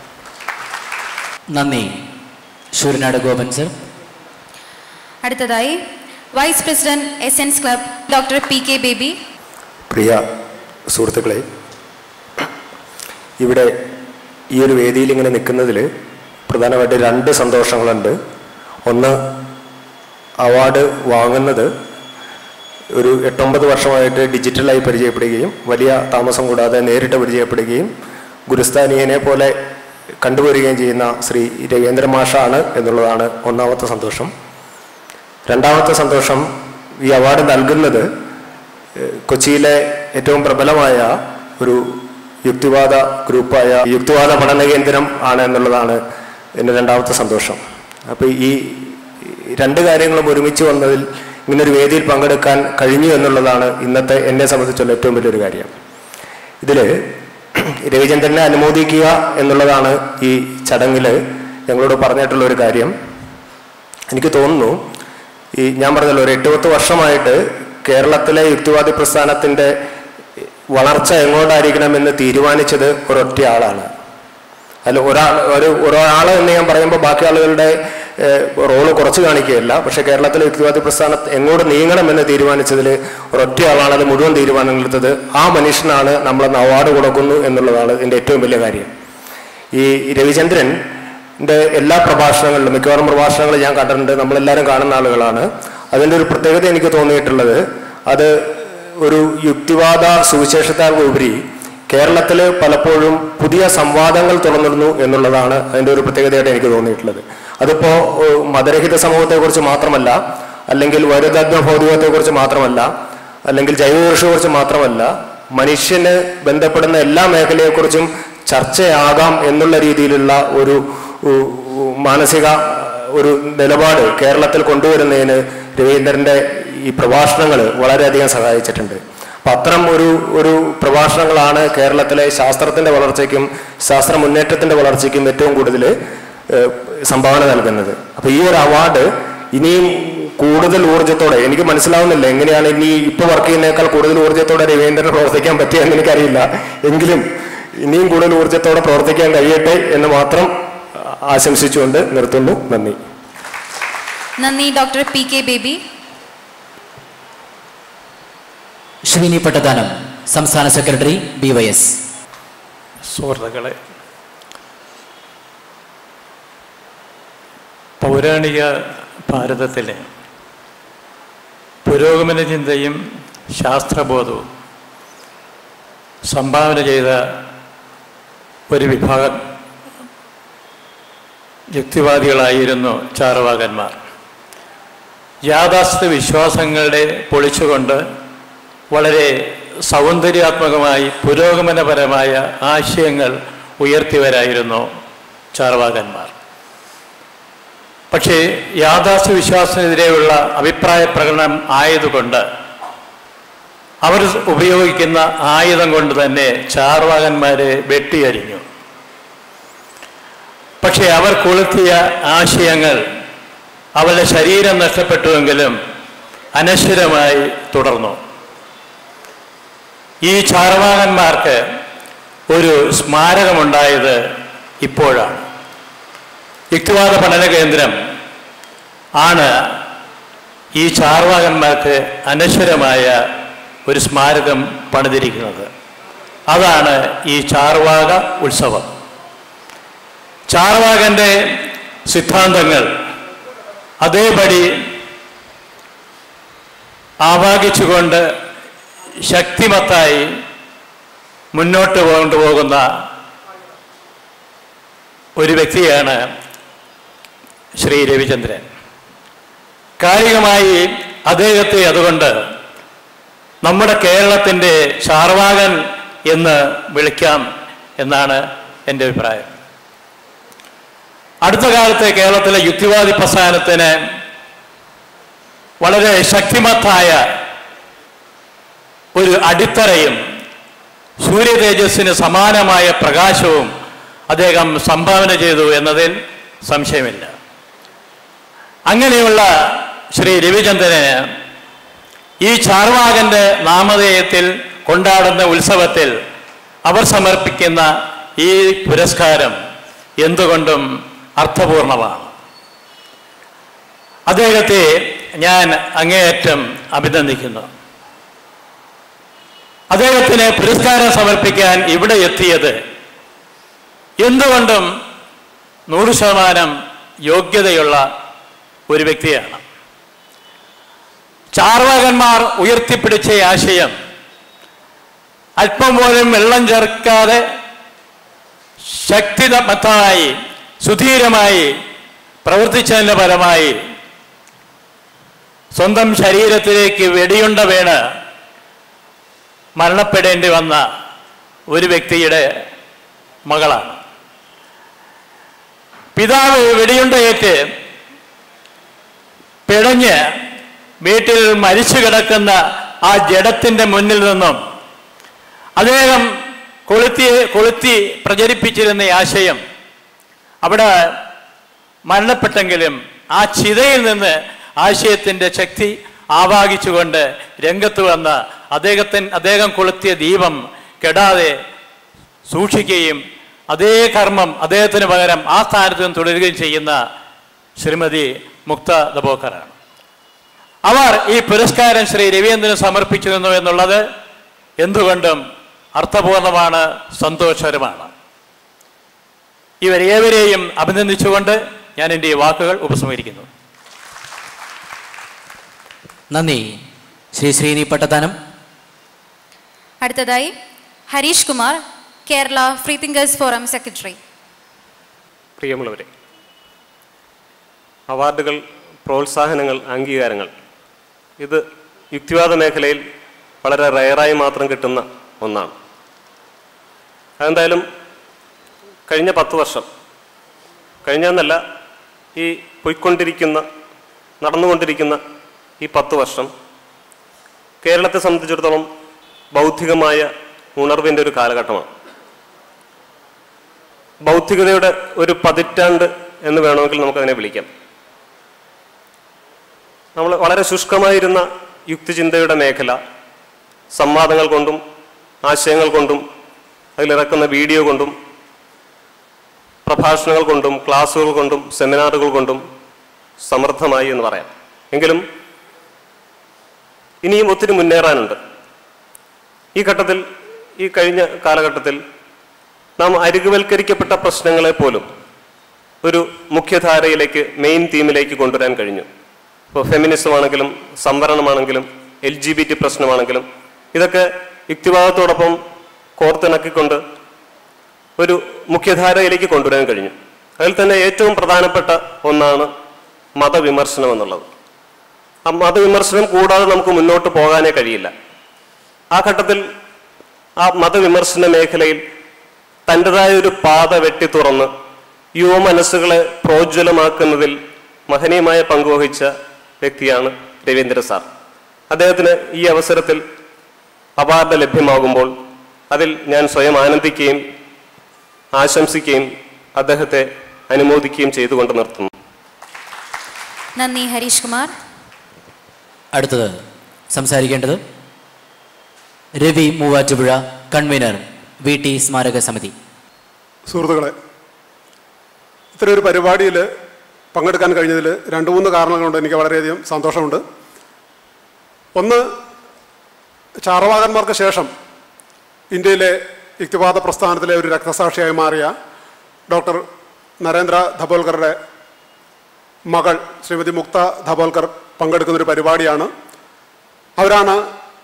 നന്ദി ശൂരനാട് ഗോപൻ സർ അടുത്തതായി vice president essence club doctor P K Baby പ്രിയ സുഹൃത്തുക്കളെ ഇവിടെ ഈ ഒരു വേദിയിൽ ഇങ്ങനെ നിൽക്കുന്നതിൽ പ്രധാനമായിട്ട് രണ്ട് സന്തോഷങ്ങളുണ്ട് ഒന്ന് അവാർഡ് വാങ്ങുന്നത് ഒരു എട്ടൊമ്പത് വർഷമായിട്ട് ഡിജിറ്റലായി പരിചയപ്പെടുകയും വലിയ താമസം കൂടാതെ നേരിട്ട് പരിചയപ്പെടുകയും ഗുരുസ്ഥാനീയനെ പോലെ കണ്ടുവരികയും ചെയ്യുന്ന ശ്രീ രവീന്ദ്ര മാഷാണ് എന്നുള്ളതാണ് ഒന്നാമത്തെ സന്തോഷം രണ്ടാമത്തെ സന്തോഷം ഈ അവാർഡ് നൽകുന്നത് ഏഹ്, കൊച്ചിയിലെ ഏറ്റവും പ്രബലമായ ഒരു യുക്തിവാദ ഗ്രൂപ്പായ യുക്തിവാദ പഠന കേന്ദ്രം ആണ് എന്നുള്ളതാണ് എൻ്റെ രണ്ടാമത്തെ സന്തോഷം അപ്പോൾ ഈ രണ്ട് കാര്യങ്ങളും ഒരുമിച്ച് വന്നതിൽ ഇങ്ങനൊരു വേദിയിൽ പങ്കെടുക്കാൻ കഴിഞ്ഞു എന്നുള്ളതാണ് ഇന്നത്തെ എന്നെ സംബന്ധിച്ചുള്ള ഏറ്റവും വലിയൊരു കാര്യം ഇതിൽ രവിചന്ദ്രനെ അനുമോദിക്കുക എന്നുള്ളതാണ് ഈ ചടങ്ങിൽ ഞങ്ങളോട് പറഞ്ഞിട്ടുള്ള ഒരു കാര്യം എനിക്ക് തോന്നുന്നു ഈ ഞാൻ പറഞ്ഞല്ലോ ഒരു എട്ട് പത്ത് വർഷമായിട്ട് കേരളത്തിലെ യുക്തിവാദി പ്രസ്ഥാനത്തിന്റെ വളർച്ച എങ്ങോട്ടായിരിക്കണമെന്ന് തീരുമാനിച്ചത് ഒരൊറ്റ ആളാണ് അല്ല ഒരാൾ ഒരു ഒരാൾ എന്ന് ഞാൻ പറയുമ്പോൾ ബാക്കി ആളുകളുടെ റോള് കുറച്ച് കാണിക്കുകയല്ല പക്ഷെ കേരളത്തിലെ യുക്തിവാദി പ്രസ്ഥാനം എങ്ങോട്ട് നീങ്ങണമെന്ന് തീരുമാനിച്ചതിൽ ഒരൊറ്റ ആളാണ് അത് മുഴുവൻ തീരുമാനങ്ങൾ എടുത്തത് ആ മനുഷ്യനാണ് നമ്മളന്ന് അവാർഡ് കൊടുക്കുന്നു എന്നുള്ളതാണ് ഇതിൻ്റെ ഏറ്റവും വലിയ കാര്യം ഈ രവിചന്ദ്രൻ ന്റെ എല്ലാ പ്രഭാഷണങ്ങളിലും മിക്കവാറും പ്രഭാഷണങ്ങൾ ഞാൻ കണ്ടിട്ടുണ്ട് നമ്മളെല്ലാവരും കാണുന്ന ആളുകളാണ് അതിൻ്റെ ഒരു പ്രത്യേകത എനിക്ക് തോന്നിയിട്ടുള്ളത് അത് ഒരു യുക്തിവാദ സുവിശേഷത്താൽ ഉപരി കേരളത്തിൽ പലപ്പോഴും പുതിയ സംവാദങ്ങൾ തുറന്നിടുന്നു എന്നുള്ളതാണ് അതിൻ്റെ ഒരു പ്രത്യേകതയായിട്ട് എനിക്ക് തോന്നിയിട്ടുള്ളത് അതിപ്പോ ഏഹ്, മതരഹിത സമൂഹത്തെക്കുറിച്ച് മാത്രമല്ല അല്ലെങ്കിൽ വൈരുദ്ധാത്മ ഭൗതികത്തെക്കുറിച്ച് മാത്രമല്ല അല്ലെങ്കിൽ ജൈവകൃഷിയെക്കുറിച്ച് മാത്രമല്ല മനുഷ്യന് ബന്ധപ്പെടുന്ന എല്ലാ മേഖലയെക്കുറിച്ചും ചർച്ചയാകാം എന്നുള്ള രീതിയിലുള്ള ഒരു ഉ- ഉ- മാനസിക ഒരു നിലപാട് കേരളത്തിൽ കൊണ്ടുവരുന്നതിന് രവീന്ദ്രന്റെ ഈ പ്രഭാഷണങ്ങൾ വളരെയധികം സഹായിച്ചിട്ടുണ്ട് അപ്പൊ അത്തരം ഒരു ഒരു പ്രഭാഷണങ്ങളാണ് കേരളത്തിലെ ശാസ്ത്രത്തിന്റെ വളർച്ചയ്ക്കും ശാസ്ത്ര മുന്നേറ്റത്തിന്റെ വളർച്ചയ്ക്കും ഏറ്റവും കൂടുതൽ ഏഹ്, സംഭാവന നൽകുന്നത് അപ്പൊ ഈ ഒരു അവാർഡ് ഇനിയും കൂടുതൽ ഊർജ്ജത്തോടെ എനിക്ക് മനസ്സിലാവുന്നില്ല എങ്ങനെയാണ് ഇനി ഇപ്പൊ വർക്ക് ചെയ്യുന്നേക്കാൾ കൂടുതൽ ഊർജ്ജത്തോടെ രവീന്ദ്രന് പ്രവർത്തിക്കാൻ പറ്റിയെന്ന് എനിക്കറിയില്ല എങ്കിലും ഇനിയും കൂടുതൽ ഊർജ്ജത്തോടെ പ്രവർത്തിക്കാൻ കഴിയട്ടെ എന്ന് മാത്രം ആശംസിച്ചുകൊണ്ട് നിർത്തുന്നു നന്ദി നന്ദി doctor P K Baby Sreeni Pattathanam സംസ്ഥാന സെക്രട്ടറി ബി വൈ എസ് സുഹൃത്തുക്കളെ പൗരാണിക ഭാരതത്തിലെ പുരോഗമന ചിന്തയും ശാസ്ത്രബോധവും സംഭാവന ചെയ്ത ഒരു വിഭാഗം യുക്തിവാദികളായിരുന്നു ചാർവാകന്മാർ യാഥാസ്ഥിത വിശ്വാസങ്ങളുടെ പൊളിച്ചുകൊണ്ട് വളരെ സൗന്ദര്യാത്മകമായി പുരോഗമനപരമായ ആശയങ്ങൾ ഉയർത്തിയവരായിരുന്നു ചാർവാകന്മാർ പക്ഷേ യാഥാസ്ഥ വിശ്വാസത്തിനെതിരെയുള്ള അഭിപ്രായ പ്രകടനം ആയതുകൊണ്ട് അവർ ഉപയോഗിക്കുന്ന ആയുധം കൊണ്ട് തന്നെ ചാർവാകന്മാരെ വെട്ടിയരിഞ്ഞു പക്ഷേ അവർ കൊളുത്തിയ ആശയങ്ങൾ അവരുടെ ശരീരം നഷ്ടപ്പെട്ടുവെങ്കിലും അനശ്വരമായി തുടർന്നു ഈ ചാർവാകന്മാർക്ക് ഒരു സ്മാരകമുണ്ടായത് ഇപ്പോഴാണ് യുക്തിവാദ പഠന കേന്ദ്രം ആണ് ഈ ചാർവാകന്മാർക്ക് അനശ്വരമായ ഒരു സ്മാരകം പണിതിരിക്കുന്നത് അതാണ് ഈ ചാർവാക ഉത്സവം ചാർവാകന്റെ സിദ്ധാന്തങ്ങൾ അതേപടി ആവാഹിച്ചുകൊണ്ട് ശക്തിമത്തായി മുന്നോട്ട് കൊണ്ടുപോകുന്ന ഒരു വ്യക്തിയാണ് ശ്രീ രവിചന്ദ്രൻ കാലികമായി അദ്ദേഹത്തെ അതുകൊണ്ട് നമ്മുടെ കേരളത്തിൻ്റെ ചാർവാകൻ എന്ന് വിളിക്കാം എന്നാണ് എൻ്റെ അഭിപ്രായം അടുത്ത കാലത്തെ കേരളത്തിലെ യുക്തിവാദി പ്രസ്ഥാനത്തിന് വളരെ ശക്തിമത്തായ ഒരു അടിത്തറയും സൂര്യ തേജസ്സിന് സമാനമായ പ്രകാശവും അദ്ദേഹം സംഭാവന ചെയ്തു എന്നതിൽ സംശയമില്ല അങ്ങനെയുള്ള ശ്രീ രവിചന്ദ്രന് ഈ ചാർവാകന്റെ നാമധേയത്തിൽ കൊണ്ടാടുന്ന ഉത്സവത്തിൽ അവർ സമർപ്പിക്കുന്ന ഈ പുരസ്കാരം എന്തുകൊണ്ടും അർത്ഥപൂർണമാണ് അദ്ദേഹത്തെ ഞാൻ അങ്ങേയറ്റം അഭിനന്ദിക്കുന്നു അദ്ദേഹത്തിന് പുരസ്കാരം സമർപ്പിക്കാൻ ഇവിടെ എത്തിയത് എന്തുകൊണ്ടും നൂറ് ശതമാനം യോഗ്യതയുള്ള ഒരു വ്യക്തിയാണ് ചാർവാകന്മാർ ഉയർത്തിപ്പിടിച്ച ഈ ആശയം അല്പം പോലും വെള്ളം ചേർക്കാതെ ശക്തിമത്തമായി സുധീരമായി പ്രവർത്തിച്ചതിൻ്റെ ഫലമായി സ്വന്തം ശരീരത്തിലേക്ക് വെടിയുണ്ട വീണ് മരണപ്പെടേണ്ടി വന്ന ഒരു വ്യക്തിയുടെ മകളാണ് പിതാവ് വെടിയുണ്ടയേറ്റ് പിടഞ്ഞ് വീട്ടിൽ മരിച്ചു കിടക്കുന്ന ആ ജഡത്തിൻ്റെ മുന്നിൽ നിന്നും അദ്ദേഹം കൊളുത്തി കൊളുത്തി പ്രചരിപ്പിച്ചിരുന്ന ഈ ആശയം അവിടെ മരണപ്പെട്ടെങ്കിലും ആ ചിതയിൽ നിന്ന് ആശയത്തിൻ്റെ ശക്തി ആവാഹിച്ചുകൊണ്ട് രംഗത്ത് വന്ന അദ്ദേഹത്തിന് അദ്ദേഹം കൊളുത്തിയ ദീപം കെടാതെ സൂക്ഷിക്കുകയും അതേ കർമ്മം അദ്ദേഹത്തിന് പകരം ആ സ്ഥാനത്ത് നിന്ന് തുടരുകയും ചെയ്യുന്ന ശ്രീമതി മുക്ത ദബോക്കറാണ് അവർ ഈ പുരസ്കാരം ശ്രീ രവീന്ദ്രന് സമർപ്പിച്ചിരുന്നു എന്നുള്ളത് എന്തുകൊണ്ടും അർത്ഥപൂർണമാണ് സന്തോഷകരമാണ് ഇവരേവരെയും അഭിനന്ദിച്ചുകൊണ്ട് ഞാൻ എൻ്റെ ഈ വാക്കുകൾ ഉപസംഹരിക്കുന്നു നന്ദി ശ്രീ ശ്രീനി പട്ടത്താനം അടുത്തതായി Harish Kumar Kerala free thinkers forum secretary പ്രിയമുള്ളവരെ അവാർഡുകൾ പ്രോത്സാഹനങ്ങൾ അംഗീകാരങ്ങൾ ഇത് യുക്തിവാദ മേഖലയിൽ വളരെ റയറായി മാത്രം കിട്ടുന്ന ഒന്നാണ് അതെന്തായാലും കഴിഞ്ഞ പത്ത് വർഷം കഴിഞ്ഞെന്നല്ല ഈ പോയിക്കൊണ്ടിരിക്കുന്ന നടന്നുകൊണ്ടിരിക്കുന്ന ഈ പത്ത് വർഷം കേരളത്തെ സംബന്ധിച്ചിടത്തോളം ബൗദ്ധികമായ ഉണർവിൻ്റെ ഒരു കാലഘട്ടമാണ് ബൗദ്ധികതയുടെ ഒരു പതിറ്റാണ്ട് എന്ന് വേണമെങ്കിൽ നമുക്കതിനെ വിളിക്കാം നമ്മൾ വളരെ ശുഷ്കമായിരുന്ന യുക്തിചിന്തയുടെ മേഖല സംവാദങ്ങൾ കൊണ്ടും ആശയങ്ങൾ കൊണ്ടും അതിലിറക്കുന്ന വീഡിയോ കൊണ്ടും പ്രഭാഷണങ്ങൾ കൊണ്ടും ക്ലാസ്സുകൾ കൊണ്ടും സെമിനാറുകൾ കൊണ്ടും സമൃദ്ധമായി എന്ന് പറയാം എങ്കിലും ഇനിയും ഒത്തിരി മുന്നേറാനുണ്ട് ഈ ഘട്ടത്തിൽ ഈ കഴിഞ്ഞ കാലഘട്ടത്തിൽ നാം അരികുവൽക്കരിക്കപ്പെട്ട പ്രശ്നങ്ങളെ പോലും ഒരു മുഖ്യധാരയിലേക്ക് മെയിൻ തീമിലേക്ക് കൊണ്ടുവരാൻ കഴിഞ്ഞു ഇപ്പോൾ ഫെമിനിസം ആണെങ്കിലും സംവരണമാണെങ്കിലും എൽ ജി ബി ടി പ്രശ്നമാണെങ്കിലും ഇതൊക്കെ യുക്തിവാദത്തോടൊപ്പം കോർത്തിണക്കിക്കൊണ്ട് ഒരു മുഖ്യധാരയിലേക്ക് കൊണ്ടുവരാൻ കഴിഞ്ഞു അതിൽ തന്നെ ഏറ്റവും പ്രധാനപ്പെട്ട ഒന്നാണ് മതവിമർശനം എന്നുള്ളത് ആ മതവിമർശനം കൂടാതെ നമുക്ക് മുന്നോട്ട് പോകാനേ കഴിയില്ല ആ ഘട്ടത്തിൽ ആ മതവിമർശന മേഖലയിൽ തൻ്റെതായ ഒരു പാത വെട്ടി തുറന്ന് യുവ മനസ്സുകളെ പ്രോജ്വലമാക്കുന്നതിൽ മഹനീയമായ പങ്കുവഹിച്ച വ്യക്തിയാണ് രവീന്ദ്ര സാർ അദ്ദേഹത്തിന് ഈ അവസരത്തിൽ അവാർഡ് ലഭ്യമാകുമ്പോൾ അതിൽ ഞാൻ സ്വയം ആനന്ദിക്കുകയും ആശംസിക്കുകയും അദ്ദേഹത്തെ അനുമോദിക്കുകയും ചെയ്തുകൊണ്ട് നിർത്തുന്നു നന്ദി ഹരീഷ് കുമാർ അടുത്തത് സംസാരിക്കേണ്ടത് Ravi Muvattupuzha convener V T സ്മാരക സമിതി സുഹൃത്തുക്കളെ ഇത്തരം ഒരു പരിപാടിയിൽ പങ്കെടുക്കാൻ കഴിഞ്ഞതിൽ രണ്ട് മൂന്ന് കാരണങ്ങളുണ്ട് എനിക്ക് വളരെയധികം സന്തോഷമുണ്ട് ഒന്ന് ചാറവാകന്മാർക്ക് ശേഷം ഇന്ത്യയിലെ യുക്തിവാദ പ്രസ്ഥാനത്തിലെ ഒരു രക്തസാക്ഷിയായി മാറിയ ഡോക്ടർ നരേന്ദ്ര ധബോൽക്കറുടെ മകൾ ശ്രീമതി മുക്ത ധബോൽക്കർ പങ്കെടുക്കുന്ന ഒരു പരിപാടിയാണ് അവരാണ്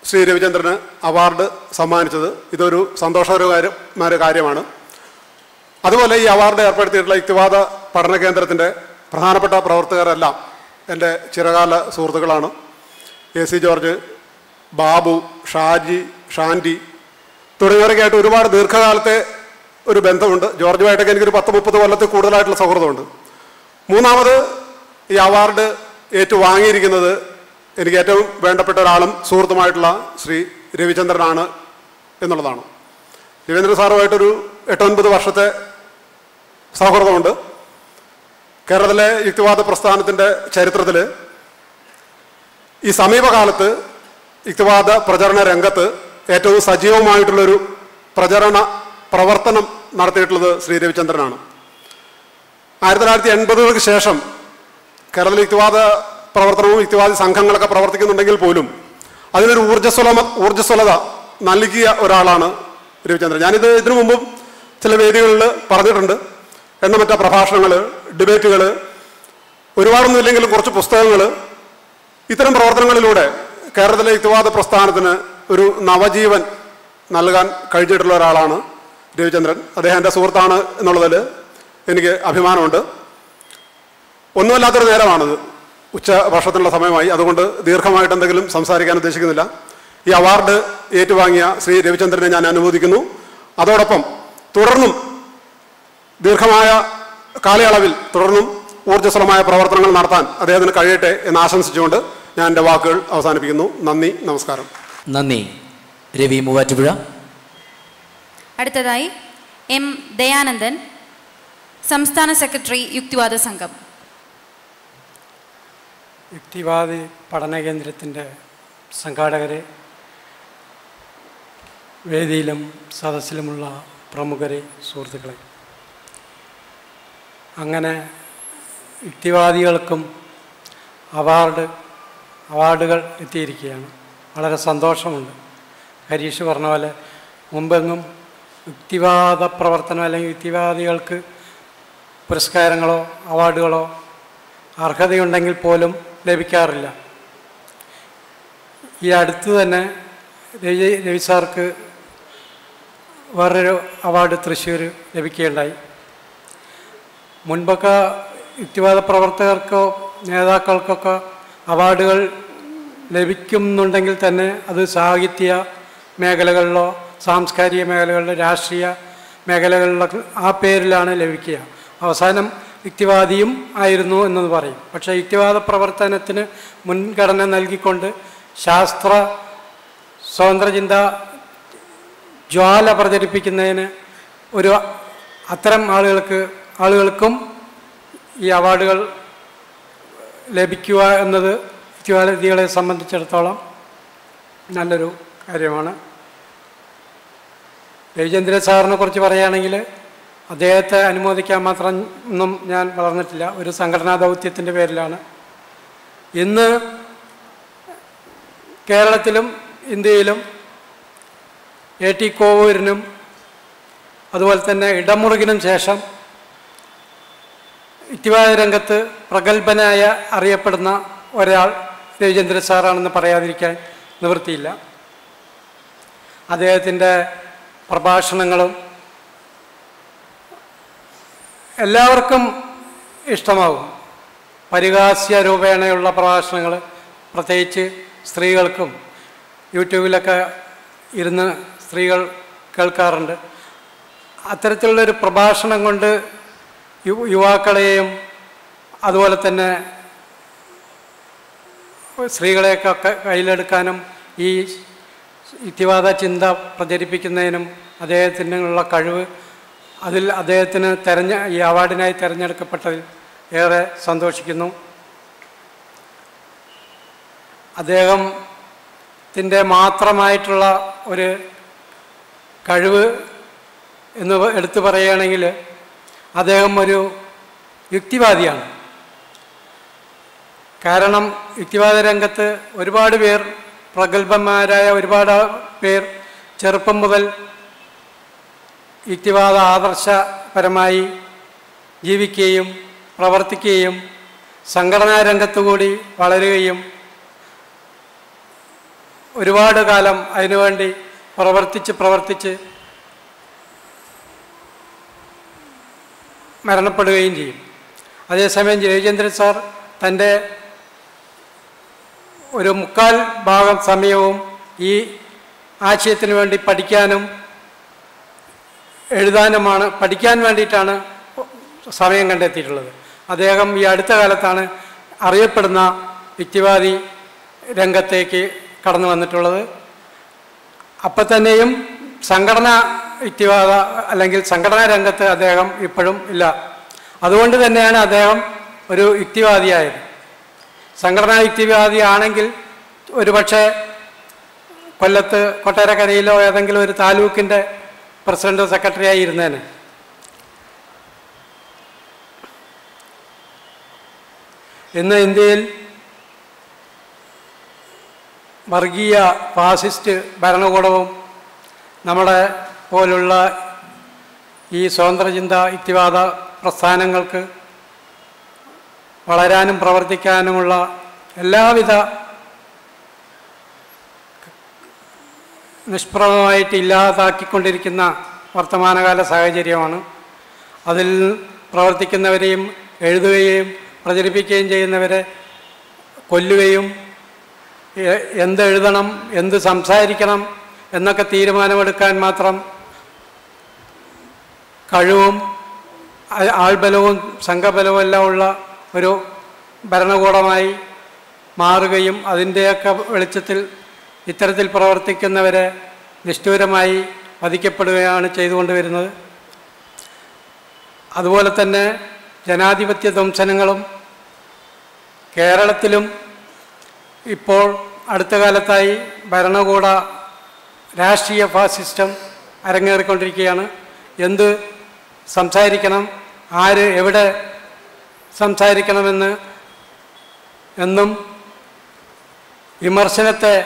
ശ്രീ രവിചന്ദ്രന് അവാർഡ് സമ്മാനിച്ചത് ഇതൊരു സന്തോഷകരമായ കാര്യമാണ് അതുപോലെ ഈ അവാർഡ് ഏർപ്പെടുത്തിയിട്ടുള്ള യുക്തിവാദ പഠന കേന്ദ്രത്തിൻ്റെ പ്രധാനപ്പെട്ട പ്രവർത്തകരെല്ലാം എൻ്റെ ചിരകാല സുഹൃത്തുക്കളാണ് എ സി ജോർജ് ബാബു ഷാജി ഷാൻഡി തുടങ്ങിയവരൊക്കെയായിട്ട് ഒരുപാട് ദീർഘകാലത്തെ ഒരു ബന്ധമുണ്ട് ജോർജുമായിട്ടൊക്കെ എനിക്കൊരു പത്ത് മുപ്പത് കൊല്ലത്തിൽ കൂടുതലായിട്ടുള്ള സൗഹൃദമുണ്ട് മൂന്നാമത് ഈ അവാർഡ് ഏറ്റുവാങ്ങിയിരിക്കുന്നത് എനിക്ക് ഏറ്റവും വേണ്ടപ്പെട്ട ഒരാളും സുഹൃത്തുമായിട്ടുള്ള ശ്രീ രവിചന്ദ്രനാണ് എന്നുള്ളതാണ് രവീന്ദ്ര സാറുമായിട്ടൊരു എട്ടൊൻപത് വർഷത്തെ സൗഹൃദമുണ്ട് കേരളത്തിലെ യുക്തിവാദ പ്രസ്ഥാനത്തിൻ്റെ ചരിത്രത്തിൽ ഈ സമീപകാലത്ത് യുക്തിവാദ പ്രചരണ രംഗത്ത് ഏറ്റവും സജീവമായിട്ടുള്ളൊരു പ്രചരണ പ്രവർത്തനം നടത്തിയിട്ടുള്ളത് ശ്രീ രവിചന്ദ്രനാണ് ആയിരത്തി തൊള്ളായിരത്തി എൺപതുകൾക്ക് ശേഷം കേരളത്തിൽ യുക്തിവാദ പ്രവർത്തനവും യുക്തിവാദി സംഘങ്ങളൊക്കെ പ്രവർത്തിക്കുന്നുണ്ടെങ്കിൽ പോലും അതിനൊരു ഊർജ്ജസ്വല ഊർജ്ജസ്വലത നൽകിയ ഒരാളാണ് രവിചന്ദ്രൻ ഞാനിത് ഇതിനു മുമ്പും ചില വേദികളിൽ പറഞ്ഞിട്ടുണ്ട് എണ്ണമറ്റ പ്രഭാഷണങ്ങൾ ഡിബേറ്റുകൾ ഒരുപാടൊന്നും ഇല്ലെങ്കിലും കുറച്ച് പുസ്തകങ്ങൾ ഇത്തരം പ്രവർത്തനങ്ങളിലൂടെ കേരളത്തിലെ യുക്തിവാദ പ്രസ്ഥാനത്തിന് ഒരു നവജീവൻ നൽകാൻ കഴിഞ്ഞിട്ടുള്ള ഒരാളാണ് രവിചന്ദ്രൻ അദ്ദേഹം എൻ്റെ സുഹൃത്താണ് എന്നുള്ളതിൽ എനിക്ക് അഭിമാനമുണ്ട് ഒന്നുമല്ലാത്തൊരു നേരമാണിത് ഉച്ച ഭക്ഷണത്തിനുള്ള സമയമായി അതുകൊണ്ട് ദീർഘമായിട്ട് എന്തെങ്കിലും സംസാരിക്കാൻ ഉദ്ദേശിക്കുന്നില്ല ഈ അവാർഡ് ഏറ്റുവാങ്ങിയ ശ്രീ രവിചന്ദ്രനെ ഞാൻ അനുമോദിക്കുന്നു അതോടൊപ്പം തുടർന്നും ദീർഘമായ കാലയളവിൽ തുടർന്നും ഊർജ്ജസ്വലമായ പ്രവർത്തനങ്ങൾ നടത്താൻ അദ്ദേഹത്തിന് കഴിയട്ടെ എന്ന് ആശംസിച്ചുകൊണ്ട് ഞാൻ എൻ്റെ വാക്കുകൾ അവസാനിപ്പിക്കുന്നു നന്ദി നമസ്കാരം നന്ദി രവി മൂവാറ്റുപുഴ അടുത്തതായി എം ദയാനന്ദൻ സംസ്ഥാന സെക്രട്ടറി യുക്തിവാദ സംഘം യുക്തിവാദി പഠന കേന്ദ്രത്തിൻ്റെ സംഘാടകരെ വേദിയിലും സദസ്സിലുമുള്ള പ്രമുഖരെ സുഹൃത്തുക്കളെ അങ്ങനെ യുക്തിവാദികൾക്കും അവാർഡ് അവാർഡുകൾ എത്തിയിരിക്കുകയാണ് വളരെ സന്തോഷമുണ്ട് ഹരീഷ് പറഞ്ഞ പോലെ മുമ്പെങ്ങും യുക്തിവാദ പ്രവർത്തനം അല്ലെങ്കിൽ യുക്തിവാദികൾക്ക് പുരസ്കാരങ്ങളോ അവാർഡുകളോ അർഹതയുണ്ടെങ്കിൽ പോലും ലഭിക്കാറില്ല ഈ അടുത്ത് തന്നെ രവി രവി സാർക്ക് വേറൊരു അവാർഡ് തൃശ്ശൂർ ലഭിക്കുകയുണ്ടായി മുൻപൊക്കെ യുക്തിവാദ പ്രവർത്തകർക്കോ നേതാക്കൾക്കൊക്കെ അവാർഡുകൾ ലഭിക്കുന്നുണ്ടെങ്കിൽ തന്നെ അത് സാഹിത്യ മേഖലകളിലോ സാംസ്കാരിക മേഖലകളിലോ രാഷ്ട്രീയ മേഖലകളിലോ ആ പേരിലാണ് ലഭിക്കുക അവസാനം യുക്തിവാദിയും ആയിരുന്നു എന്നത് പറയും പക്ഷേ യുക്തിവാദ പ്രവർത്തനത്തിന് മുൻഗണന നൽകിക്കൊണ്ട് ശാസ്ത്ര സ്വതന്ത്രചിന്ത ജ്വാല പ്രചരിപ്പിക്കുന്നതിന് ഒരു അത്തരം ആളുകൾക്ക് ആളുകൾക്കും ഈ അവാർഡുകൾ ലഭിക്കുക എന്നത് യുക്തിവാദികളെ സംബന്ധിച്ചിടത്തോളം നല്ലൊരു കാര്യമാണ് രവിചന്ദ്രൻ സാറിനെ കുറിച്ച് പറയുകയാണെങ്കിൽ അദ്ദേഹത്തെ അനുമോദിക്കാൻ മാത്രം ഒന്നും ഞാൻ വളർന്നിട്ടില്ല ഒരു സംഘടനാ ദൗത്യത്തിൻ്റെ പേരിലാണ് ഇന്ന് കേരളത്തിലും ഇന്ത്യയിലും എ ടി കോവൂരിനും അതുപോലെ തന്നെ ഇടമുറുകിനും ശേഷം യുക്തിവാദ രംഗത്ത് പ്രഗത്ഭനായ അറിയപ്പെടുന്ന ഒരാൾ രവിചന്ദ്രൻ സാറാണെന്ന് പറയാതിരിക്കാൻ നിവൃത്തിയില്ല അദ്ദേഹത്തിൻ്റെ പ്രഭാഷണങ്ങളും എല്ലാവർക്കും ഇഷ്ടമാകും പരിഹാസ്യ രൂപേണയുള്ള പ്രഭാഷണങ്ങൾ പ്രത്യേകിച്ച് സ്ത്രീകൾക്കും യൂട്യൂബിലൊക്കെ ഇരുന്ന് സ്ത്രീകൾ കേൾക്കാറുണ്ട് അത്തരത്തിലുള്ളൊരു പ്രഭാഷണം കൊണ്ട് യു- യുവാക്കളെയും അതുപോലെ തന്നെ സ്ത്രീകളെയൊക്കെ ക- കയ്യിലെടുക്കാനും ഈ യുക്തിവാദ ചിന്ത പ്രചരിപ്പിക്കുന്നതിനും അദ്ദേഹത്തിനുള്ള കഴിവ് അതിൽ അദ്ദേഹത്തിന് തെരഞ്ഞ ഈ അവാർഡിനായി തിരഞ്ഞെടുക്കപ്പെട്ടതിൽ ഏറെ സന്തോഷിക്കുന്നു അദ്ദേഹത്തിൻ്റെ മാത്രമായിട്ടുള്ള ഒരു കഴിവ് എന്ന് എടുത്തു പറയുകയാണെങ്കിൽ അദ്ദേഹം ഒരു യുക്തിവാദിയാണ് കാരണം യുക്തിവാദ രംഗത്ത് ഒരുപാട് പേർ പ്രഗത്ഭന്മാരായ ഒരുപാട് പേർ ചെറുപ്പം മുതൽ യുക്തിവാദ ആദർശപരമായി ജീവിക്കുകയും പ്രവർത്തിക്കുകയും സംഘടനാ രംഗത്തുകൂടി വളരുകയും ഒരുപാട് കാലം അതിനുവേണ്ടി പ്രവർത്തിച്ച് പ്രവർത്തിച്ച് മരണപ്പെടുകയും ചെയ്യും അതേസമയം ജയചന്ദ്രൻ സാർ തൻ്റെ ഒരു മുക്കാൽ ഭാഗം സമയവും ഈ ആശയത്തിന് വേണ്ടി പഠിക്കാനും എഴുതാനുമാണ് പഠിക്കാൻ വേണ്ടിയിട്ടാണ് സമയം കണ്ടെത്തിയിട്ടുള്ളത് അദ്ദേഹം ഈ അടുത്ത കാലത്താണ് അറിയപ്പെടുന്ന യുക്തിവാദി രംഗത്തേക്ക് കടന്നു വന്നിട്ടുള്ളത് അപ്പം തന്നെയും സംഘടനാ യുക്തിവാദ അല്ലെങ്കിൽ സംഘടനാ രംഗത്ത് അദ്ദേഹം ഇപ്പോഴും ഇല്ല അതുകൊണ്ട് തന്നെയാണ് അദ്ദേഹം ഒരു യുക്തിവാദിയായത് സംഘടനാ യുക്തിവാദി ആണെങ്കിൽ ഒരുപക്ഷെ കൊല്ലത്ത് കൊട്ടാരക്കരയിലോ ഏതെങ്കിലും ഒരു താലൂക്കിൻ്റെ പ്രസിഡന്റ് സെക്രട്ടറിയായി ഇരുന്നേനെ ഇന്ന് ഇന്ത്യയിൽ വർഗീയ ഫാസിസ്റ്റ് ഭരണകൂടവും നമ്മുടെ പോലുള്ള ഈ സ്വതന്ത്രചിന്ത യുക്തിവാദ പ്രസ്ഥാനങ്ങൾക്ക് വളരാനും പ്രവർത്തിക്കാനുമുള്ള എല്ലാവിധ നിഷ്പ്രഭമായിട്ട് ഇല്ലാതാക്കിക്കൊണ്ടിരിക്കുന്ന വർത്തമാനകാല സാഹചര്യമാണ് അതിൽ പ്രവർത്തിക്കുന്നവരെയും എഴുതുകയും പ്രചരിപ്പിക്കുകയും ചെയ്യുന്നവരെ കൊല്ലുകയും എ- എന്ത് എഴുതണം എന്ത് സംസാരിക്കണം എന്നൊക്കെ തീരുമാനമെടുക്കാൻ മാത്രം കഴിവും ആ- ആൾബലവും സംഘബലവും എല്ലാം ഉള്ള ഒരു ഭരണകൂടമായി മാറുകയും അതിൻ്റെയൊക്കെ വെളിച്ചത്തിൽ ഇത്തരത്തിൽ പ്രവർത്തിക്കുന്നവരെ നിഷ്ഠൂരമായി വധിക്കപ്പെടുകയാണ് ചെയ്തുകൊണ്ട് വരുന്നത് അതുപോലെ തന്നെ ജനാധിപത്യ ധ്വംസനങ്ങളും കേരളത്തിലും ഇപ്പോൾ അടുത്ത കാലത്തായി ഭരണകൂട രാഷ്ട്രീയ ഫാസിസ്റ്റം അരങ്ങേറിക്കൊണ്ടിരിക്കുകയാണ് എന്ത് സംസാരിക്കണം ആര് എവിടെ സംസാരിക്കണമെന്ന് എന്നും വിമർശനത്തെ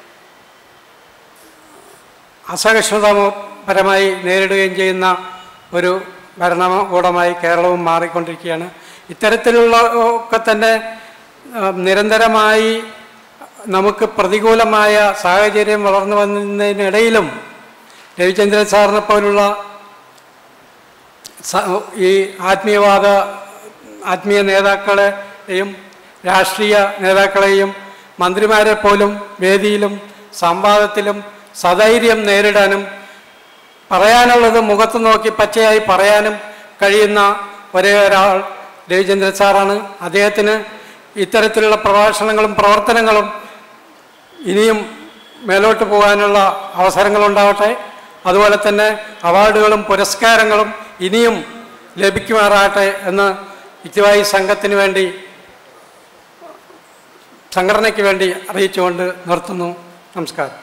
അസഹിഷ്ണുതാപരമായി നേരിടുകയും ചെയ്യുന്ന ഒരു ഭരണകൂടമായി കേരളവും മാറിക്കൊണ്ടിരിക്കുകയാണ് ഇത്തരത്തിലുള്ള ഒക്കെ തന്നെ ആ, നിരന്തരമായി നമുക്ക് പ്രതികൂലമായ സാഹചര്യം വളർന്നു വന്നതിനിടയിലും രവിചന്ദ്രൻ സാറിനെ പോലുള്ള സ- ഈ ആത്മീയവാദ ആത്മീയ നേതാക്കളെയും രാഷ്ട്രീയ നേതാക്കളെയും മന്ത്രിമാരെ പോലും വേദിയിലും സംവാദത്തിലും സധൈര്യം നേരിടാനും പറയാനുള്ളത് മുഖത്ത് നോക്കി പച്ചയായി പറയാനും കഴിയുന്ന ഒരേ ഒരാൾ രവിചന്ദ്രൻ സാറാണ് അദ്ദേഹത്തിന് ഇത്തരത്തിലുള്ള പ്രഭാഷണങ്ങളും പ്രവർത്തനങ്ങളും ഇനിയും മേലോട്ട് പോകാനുള്ള അവസരങ്ങളുണ്ടാവട്ടെ അതുപോലെ തന്നെ അവാർഡുകളും പുരസ്കാരങ്ങളും ഇനിയും ലഭിക്കുമാറാകട്ടെ എന്ന് ഇത്തിവായി സംഘത്തിന് വേണ്ടി സംഘടനയ്ക്ക് വേണ്ടി അറിയിച്ചുകൊണ്ട് നിർത്തുന്നു നമസ്കാരം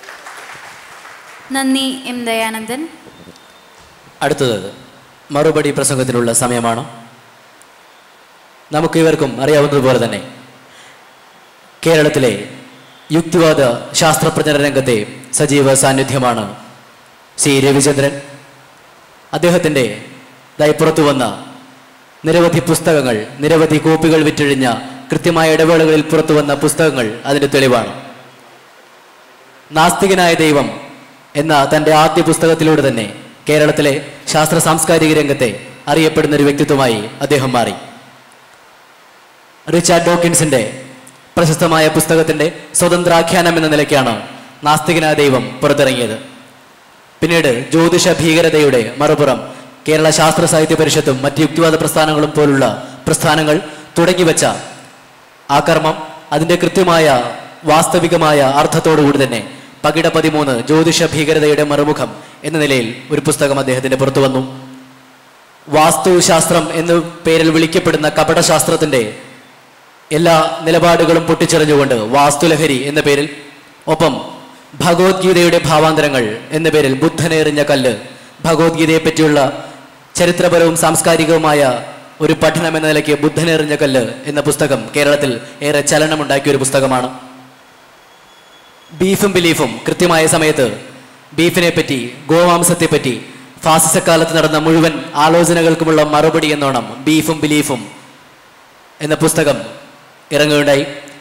നന്ദി എം ദയാനന്ദൻ അടുത്തത് മറുപടി പ്രസംഗത്തിനുള്ള സമയമാണ് നമുക്ക് ഇവർക്കും അറിയാവുന്നതുപോലെ തന്നെ കേരളത്തിലെ യുക്തിവാദ ശാസ്ത്രപ്രചരണ രംഗത്തെ സജീവ സാന്നിധ്യമാണ് സി രവിചന്ദ്രൻ അദ്ദേഹത്തിൻ്റെ ദായി പുറത്തു വന്ന നിരവധി പുസ്തകങ്ങൾ നിരവധി കോപ്പികൾ വിറ്റഴിഞ്ഞ കൃത്യമായ ഇടവേളകളിൽ പുറത്തു വന്ന പുസ്തകങ്ങൾ അതിൻ്റെ തെളിവാണ് നാസ്തികനായ ദൈവം എന്ന തൻ്റെ ആദ്യ പുസ്തകത്തിലൂടെ തന്നെ കേരളത്തിലെ ശാസ്ത്ര സാംസ്കാരിക രംഗത്തെ അറിയപ്പെടുന്ന ഒരു വ്യക്തിത്വമായി അദ്ദേഹം മാറി റിച്ചാർഡ് ഡോക്കിൻസിന്റെ പ്രശസ്തമായ പുസ്തകത്തിന്റെ സ്വതന്ത്രാഖ്യാനം എന്ന നിലയ്ക്കാണ് നാസ്തികനായ ദൈവം പുറത്തിറങ്ങിയത് പിന്നീട് ജ്യോതിഷ ഭീകരതയുടെ മറുപുറം കേരള ശാസ്ത്ര സാഹിത്യ പരിഷത്തും മറ്റ് യുക്തിവാദ പ്രസ്ഥാനങ്ങളും പോലുള്ള പ്രസ്ഥാനങ്ങൾ തുടങ്ങിവെച്ച ആ കർമ്മം അതിന്റെ കൃത്യമായ വാസ്തവികമായ അർത്ഥത്തോടുകൂടി തന്നെ പകിട പതിമൂന്ന് ജ്യോതിഷ ഭീകരതയുടെ മറുമുഖം എന്ന നിലയിൽ ഒരു പുസ്തകം അദ്ദേഹത്തിന്റെ പുറത്തു വന്നു വാസ്തുശാസ്ത്രം എന്ന പേരിൽ വിളിക്കപ്പെടുന്ന കപടശാസ്ത്രത്തിന്റെ എല്ലാ നിലപാടുകളും പൊട്ടിച്ചെറിഞ്ഞുകൊണ്ട് വാസ്തുലഹരി എന്ന പേരിൽ ഒപ്പം ഭഗവത്ഗീതയുടെ ഭാവാന്തരങ്ങൾ എന്ന പേരിൽ ബുദ്ധനെറിഞ്ഞ കല്ല് ഭഗവത്ഗീതയെ പറ്റിയുള്ള ചരിത്രപരവും സാംസ്കാരികവുമായ ഒരു പഠനം എന്ന നിലയ്ക്ക് ബുദ്ധനെറിഞ്ഞ കല്ല് എന്ന പുസ്തകം കേരളത്തിൽ ഏറെ ചലനമുണ്ടാക്കിയ ഒരു പുസ്തകമാണ് ബീഫും ബിലീഫും കൃത്യമായ സമയത്ത് ബീഫിനെ പറ്റി ഗോമാംസത്തെ പറ്റി ഫാസിസക്കാലത്ത് നടന്ന മുഴുവൻ ആലോചനകൾക്കുമുള്ള മറുപടി എന്നോണം ബീഫും ബിലീഫും എന്ന പുസ്തകം ഇറങ്ങുകയുണ്ടായി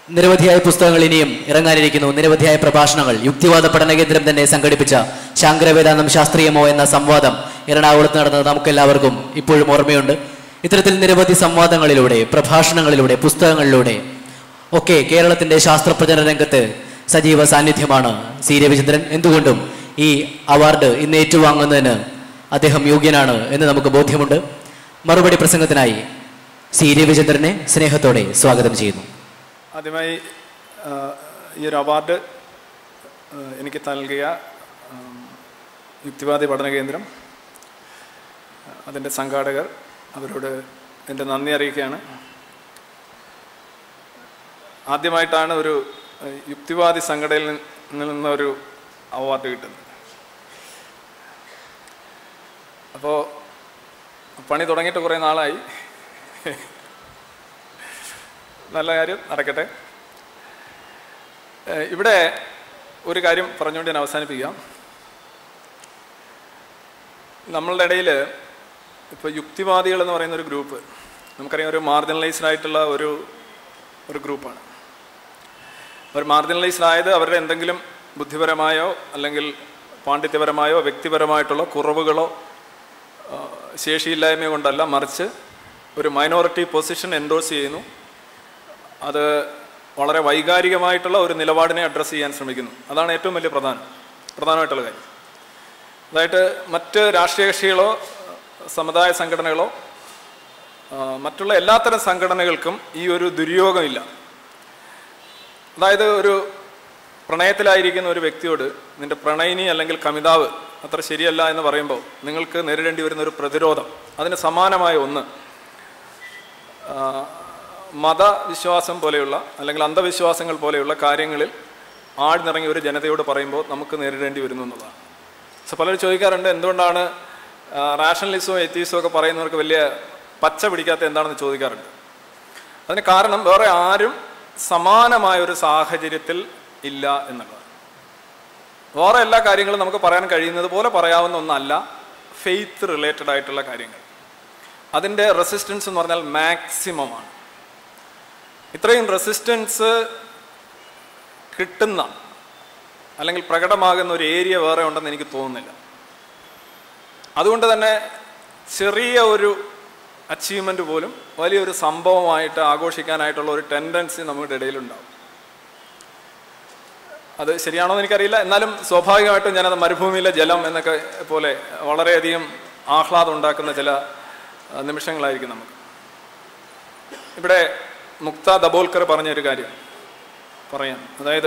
നിരവധിയായ പുസ്തകങ്ങൾ ഇനിയും ഇറങ്ങാനിരിക്കുന്നു നിരവധിയായ പ്രഭാഷണങ്ങൾ യുക്തിവാദ പഠന കേന്ദ്രം തന്നെ സംഘടിപ്പിച്ച ശാങ്കരവേദാന്തം ശാസ്ത്രീയമോ എന്ന സംവാദം എറണാകുളത്ത് നടന്നത് നമുക്കെല്ലാവർക്കും ഇപ്പോഴും ഓർമ്മയുണ്ട് ഇത്തരത്തിൽ നിരവധി സംവാദങ്ങളിലൂടെ പ്രഭാഷണങ്ങളിലൂടെ പുസ്തകങ്ങളിലൂടെ ഒക്കെ കേരളത്തിന്റെ ശാസ്ത്രപ്രചരണ രംഗത്ത് സജീവ സാന്നിധ്യമാണ് സി രവിചന്ദ്രൻ എന്തുകൊണ്ടും ഈ അവാർഡ് ഇന്ന് ഏറ്റുവാങ്ങുന്നതിന് അദ്ദേഹം യോഗ്യനാണ് എന്ന് നമുക്ക് ബോധ്യമുണ്ട് മറുപടി പ്രസംഗത്തിനായി സി രവിചന്ദ്രനെ സ്നേഹത്തോടെ സ്വാഗതം ചെയ്യുന്നു ആദ്യമായി ആ, ഈ ഒരു അവാർഡ് ആ, എനിക്ക് നൽകിയ ആ, യുക്തിവാദി പഠന കേന്ദ്രം അതിൻ്റെ സംഘാടകർ അവരോട് എൻ്റെ നന്ദി അറിയിക്കുകയാണ് ആദ്യമായിട്ടാണ് ഒരു ആ, യുക്തിവാദി സംഘടനയിൽ നിന്നൊരു അവാർഡ് കിട്ടുന്നത് അപ്പോൾ പണി തുടങ്ങിയിട്ട് കുറേ നാളായി നല്ല കാര്യം നടക്കട്ടെ ഏഹ് ഇവിടെ ഒരു കാര്യം പറഞ്ഞുകൊണ്ട് ഞാൻ അവസാനിപ്പിക്കാം നമ്മളുടെ ഇടയിൽ ഇപ്പോൾ യുക്തിവാദികൾ എന്ന് പറയുന്ന ഒരു ഗ്രൂപ്പ് നമുക്കറിയാം ഒരു മാർജിനലൈസ്ഡ് ആയിട്ടുള്ള ഒരു ഒരു ഗ്രൂപ്പാണ് അവർ മാർജിനലൈസ്ഡ് ആയത് അവരുടെ എന്തെങ്കിലും ബുദ്ധിപരമായോ അല്ലെങ്കിൽ പാണ്ഡിത്യപരമായോ വ്യക്തിപരമായിട്ടുള്ള കുറവുകളോ ആ, ശേഷിയില്ലായ്മയോ കൊണ്ടല്ല മറിച്ച് ഒരു മൈനോറിറ്റി പൊസിഷൻ എൻഡോസ് ചെയ്യുന്നു അത് വളരെ വൈകാരികമായിട്ടുള്ള ഒരു നിലപാടിനെ അഡ്രസ്സ് ചെയ്യാൻ ശ്രമിക്കുന്നു അതാണ് ഏറ്റവും വലിയ പ്രധാനം പ്രധാനമായിട്ടുള്ള കാര്യം അതായത് മറ്റ് രാഷ്ട്രീയ കക്ഷികളോ സമുദായ സംഘടനകളോ ആ, മറ്റുള്ള എല്ലാത്തരം സംഘടനകൾക്കും ഈ ഒരു ദുര്യോഗമില്ല അതായത് ഒരു പ്രണയത്തിലായിരിക്കുന്ന ഒരു വ്യക്തിയോട് നിന്റെ പ്രണയിനി അല്ലെങ്കിൽ കമിതാവ് അത്ര ശരിയല്ല എന്ന് പറയുമ്പോൾ നിങ്ങൾക്ക് നേരിടേണ്ടി വരുന്ന ഒരു പ്രതിരോധം അതിന് സമാനമായ ഒന്ന് ആ, മതവിശ്വാസം പോലെയുള്ള അല്ലെങ്കിൽ അന്ധവിശ്വാസങ്ങൾ പോലെയുള്ള കാര്യങ്ങളിൽ ആഴ്ന്നിറങ്ങിയ ഒരു ജനതയോട് പറയുമ്പോൾ നമുക്ക് നേരിടേണ്ടി വരുന്നു എന്നുള്ളതാണ് സോ പലരും ചോദിക്കാറുണ്ട് എന്തുകൊണ്ടാണ് റാഷണലിസവും എത്തീസവും ഒക്കെ പറയുന്നവർക്ക് വലിയ പച്ച പിടിക്കാത്ത എന്താണെന്ന് ചോദിക്കാറുണ്ട് അതിന് കാരണം വേറെ ആരും സമാനമായ ഒരു സാഹചര്യത്തിൽ ഇല്ല എന്നുള്ളതാണ് വേറെ എല്ലാ കാര്യങ്ങളും നമുക്ക് പറയാൻ കഴിയുന്നത് പോലെ പറയാവുന്ന ഒന്നല്ല ഫെയ്ത്ത് റിലേറ്റഡ് ആയിട്ടുള്ള കാര്യങ്ങൾ അതിൻ്റെ റെസിസ്റ്റൻസ് എന്ന് പറഞ്ഞാൽ മാക്സിമം ആണ് ഇത്രയും റെസിസ്റ്റൻസ് കിട്ടുന്ന അല്ലെങ്കിൽ പ്രകടമാകുന്ന ഒരു ഏരിയ വേറെ ഉണ്ടെന്ന് എനിക്ക് തോന്നുന്നില്ല അതുകൊണ്ട് തന്നെ ചെറിയ ഒരു അച്ചീവ്മെൻ്റ് പോലും വലിയൊരു സംഭവമായിട്ട് ആഘോഷിക്കാനായിട്ടുള്ള ഒരു ടെൻഡൻസി നമ്മുടെ ഇടയിലുണ്ടാവും അത് ശരിയാണോ എന്ന് എനിക്കറിയില്ല എന്നാലും സ്വാഭാവികമായിട്ടും ഞാനത് മരുഭൂമിയിലെ ജലം എന്നൊക്കെ പോലെ വളരെയധികം ആഹ്ലാദം ഉണ്ടാക്കുന്ന ചില ആ, നിമിഷങ്ങളായിരിക്കും നമുക്ക് ഇവിടെ മുക്ത ദബോൽക്കർ പറഞ്ഞ ഒരു കാര്യം പറയാം അതായത്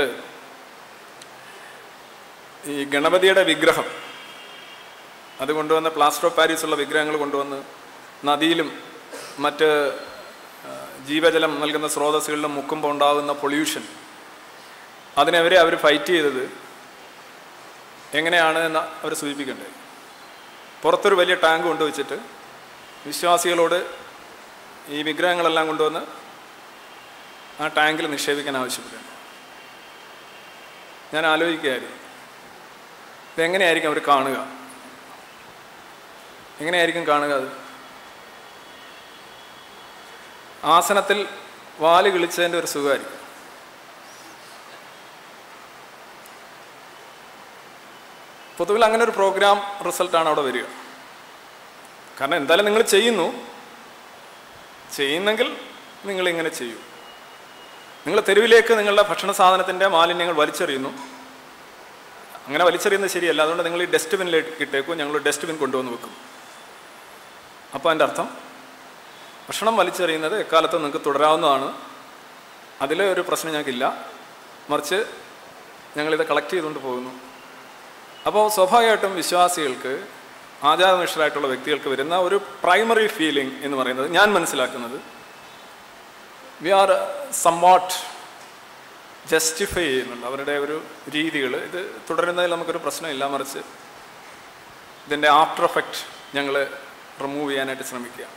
ഈ ഗണപതിയുടെ വിഗ്രഹം അത് കൊണ്ടുവന്ന് പ്ലാസ്റ്റർ ഓഫ് പാരീസ് ഉള്ള വിഗ്രഹങ്ങൾ കൊണ്ടുവന്ന് നദിയിലും മറ്റ് ആ, ജീവജലം നൽകുന്ന സ്രോതസ്സുകളിലും മുക്കുമ്പോൾ ഉണ്ടാകുന്ന പൊല്യൂഷൻ അതിനെവരെ അവർ ഫൈറ്റ് ചെയ്തത് എങ്ങനെയാണ് എന്ന് അവർ സൂചിപ്പിക്കേണ്ടത് പുറത്തൊരു വലിയ ടാങ്ക് കൊണ്ടുവച്ചിട്ട് വിശ്വാസികളോട് ഈ വിഗ്രഹങ്ങളെല്ലാം കൊണ്ടുവന്ന് ആ ടാങ്കിൽ നിക്ഷേപിക്കാൻ ആവശ്യപ്പെടുന്നു ഞാൻ ആലോചിക്കുകയായിരുന്നു ഇതെങ്ങനെയായിരിക്കും അവർ കാണുക എങ്ങനെയായിരിക്കും കാണുക അത് ആസനത്തിൽ വാല് കിളിച്ചതിൻ്റെ ഒരു സുഖമായിരിക്കും പൊതുവിൽ അങ്ങനെ ഒരു പ്രോഗ്രാം റിസൾട്ടാണ് അവിടെ വരിക കാരണം എന്തായാലും നിങ്ങൾ ചെയ്യുന്നു ചെയ്യുന്നെങ്കിൽ നിങ്ങൾ ഇങ്ങനെ ചെയ്യൂ നിങ്ങൾ തെരുവിലേക്ക് നിങ്ങളുടെ ഭക്ഷണ സാധനത്തിൻ്റെ മാലിന്യങ്ങൾ വലിച്ചെറിയുന്നു അങ്ങനെ വലിച്ചെറിയുന്നത് ശരിയല്ല അതുകൊണ്ട് നിങ്ങൾ ഈ ഡസ്റ്റ്ബിനിലേക്ക് ഇട്ടേക്കും ഞങ്ങൾ ഡസ്റ്റ്ബിൻ കൊണ്ടുവന്ന് വെക്കും അപ്പോൾ അതിൻ്റെ അർത്ഥം ഭക്ഷണം വലിച്ചെറിയുന്നത് എക്കാലത്തും നിങ്ങൾക്ക് തുടരാവുന്നതാണ് അതിൽ ഒരു പ്രശ്നം ഞങ്ങൾക്കില്ല മറിച്ച് ഞങ്ങളിത് കളക്ട് ചെയ്തുകൊണ്ട് പോകുന്നു അപ്പോൾ സ്വാഭാവികമായിട്ടും വിശ്വാസികൾക്ക് ആചാരനിഷ്ഠരായിട്ടുള്ള വ്യക്തികൾക്ക് വരുന്ന ഒരു പ്രൈമറി ഫീലിംഗ് എന്ന് പറയുന്നത് ഞാൻ മനസ്സിലാക്കുന്നത് വി ആർ സംവാട്ട് ജസ്റ്റിഫൈ ചെയ്യുന്നുണ്ട് അവരുടെ ഒരു രീതികൾ ഇത് തുടരുന്നതിൽ നമുക്കൊരു പ്രശ്നമില്ല മറിച്ച് ഇതിൻ്റെ ആഫ്റ്റർ എഫക്റ്റ് ഞങ്ങൾ റിമൂവ് ചെയ്യാനായിട്ട് ശ്രമിക്കുക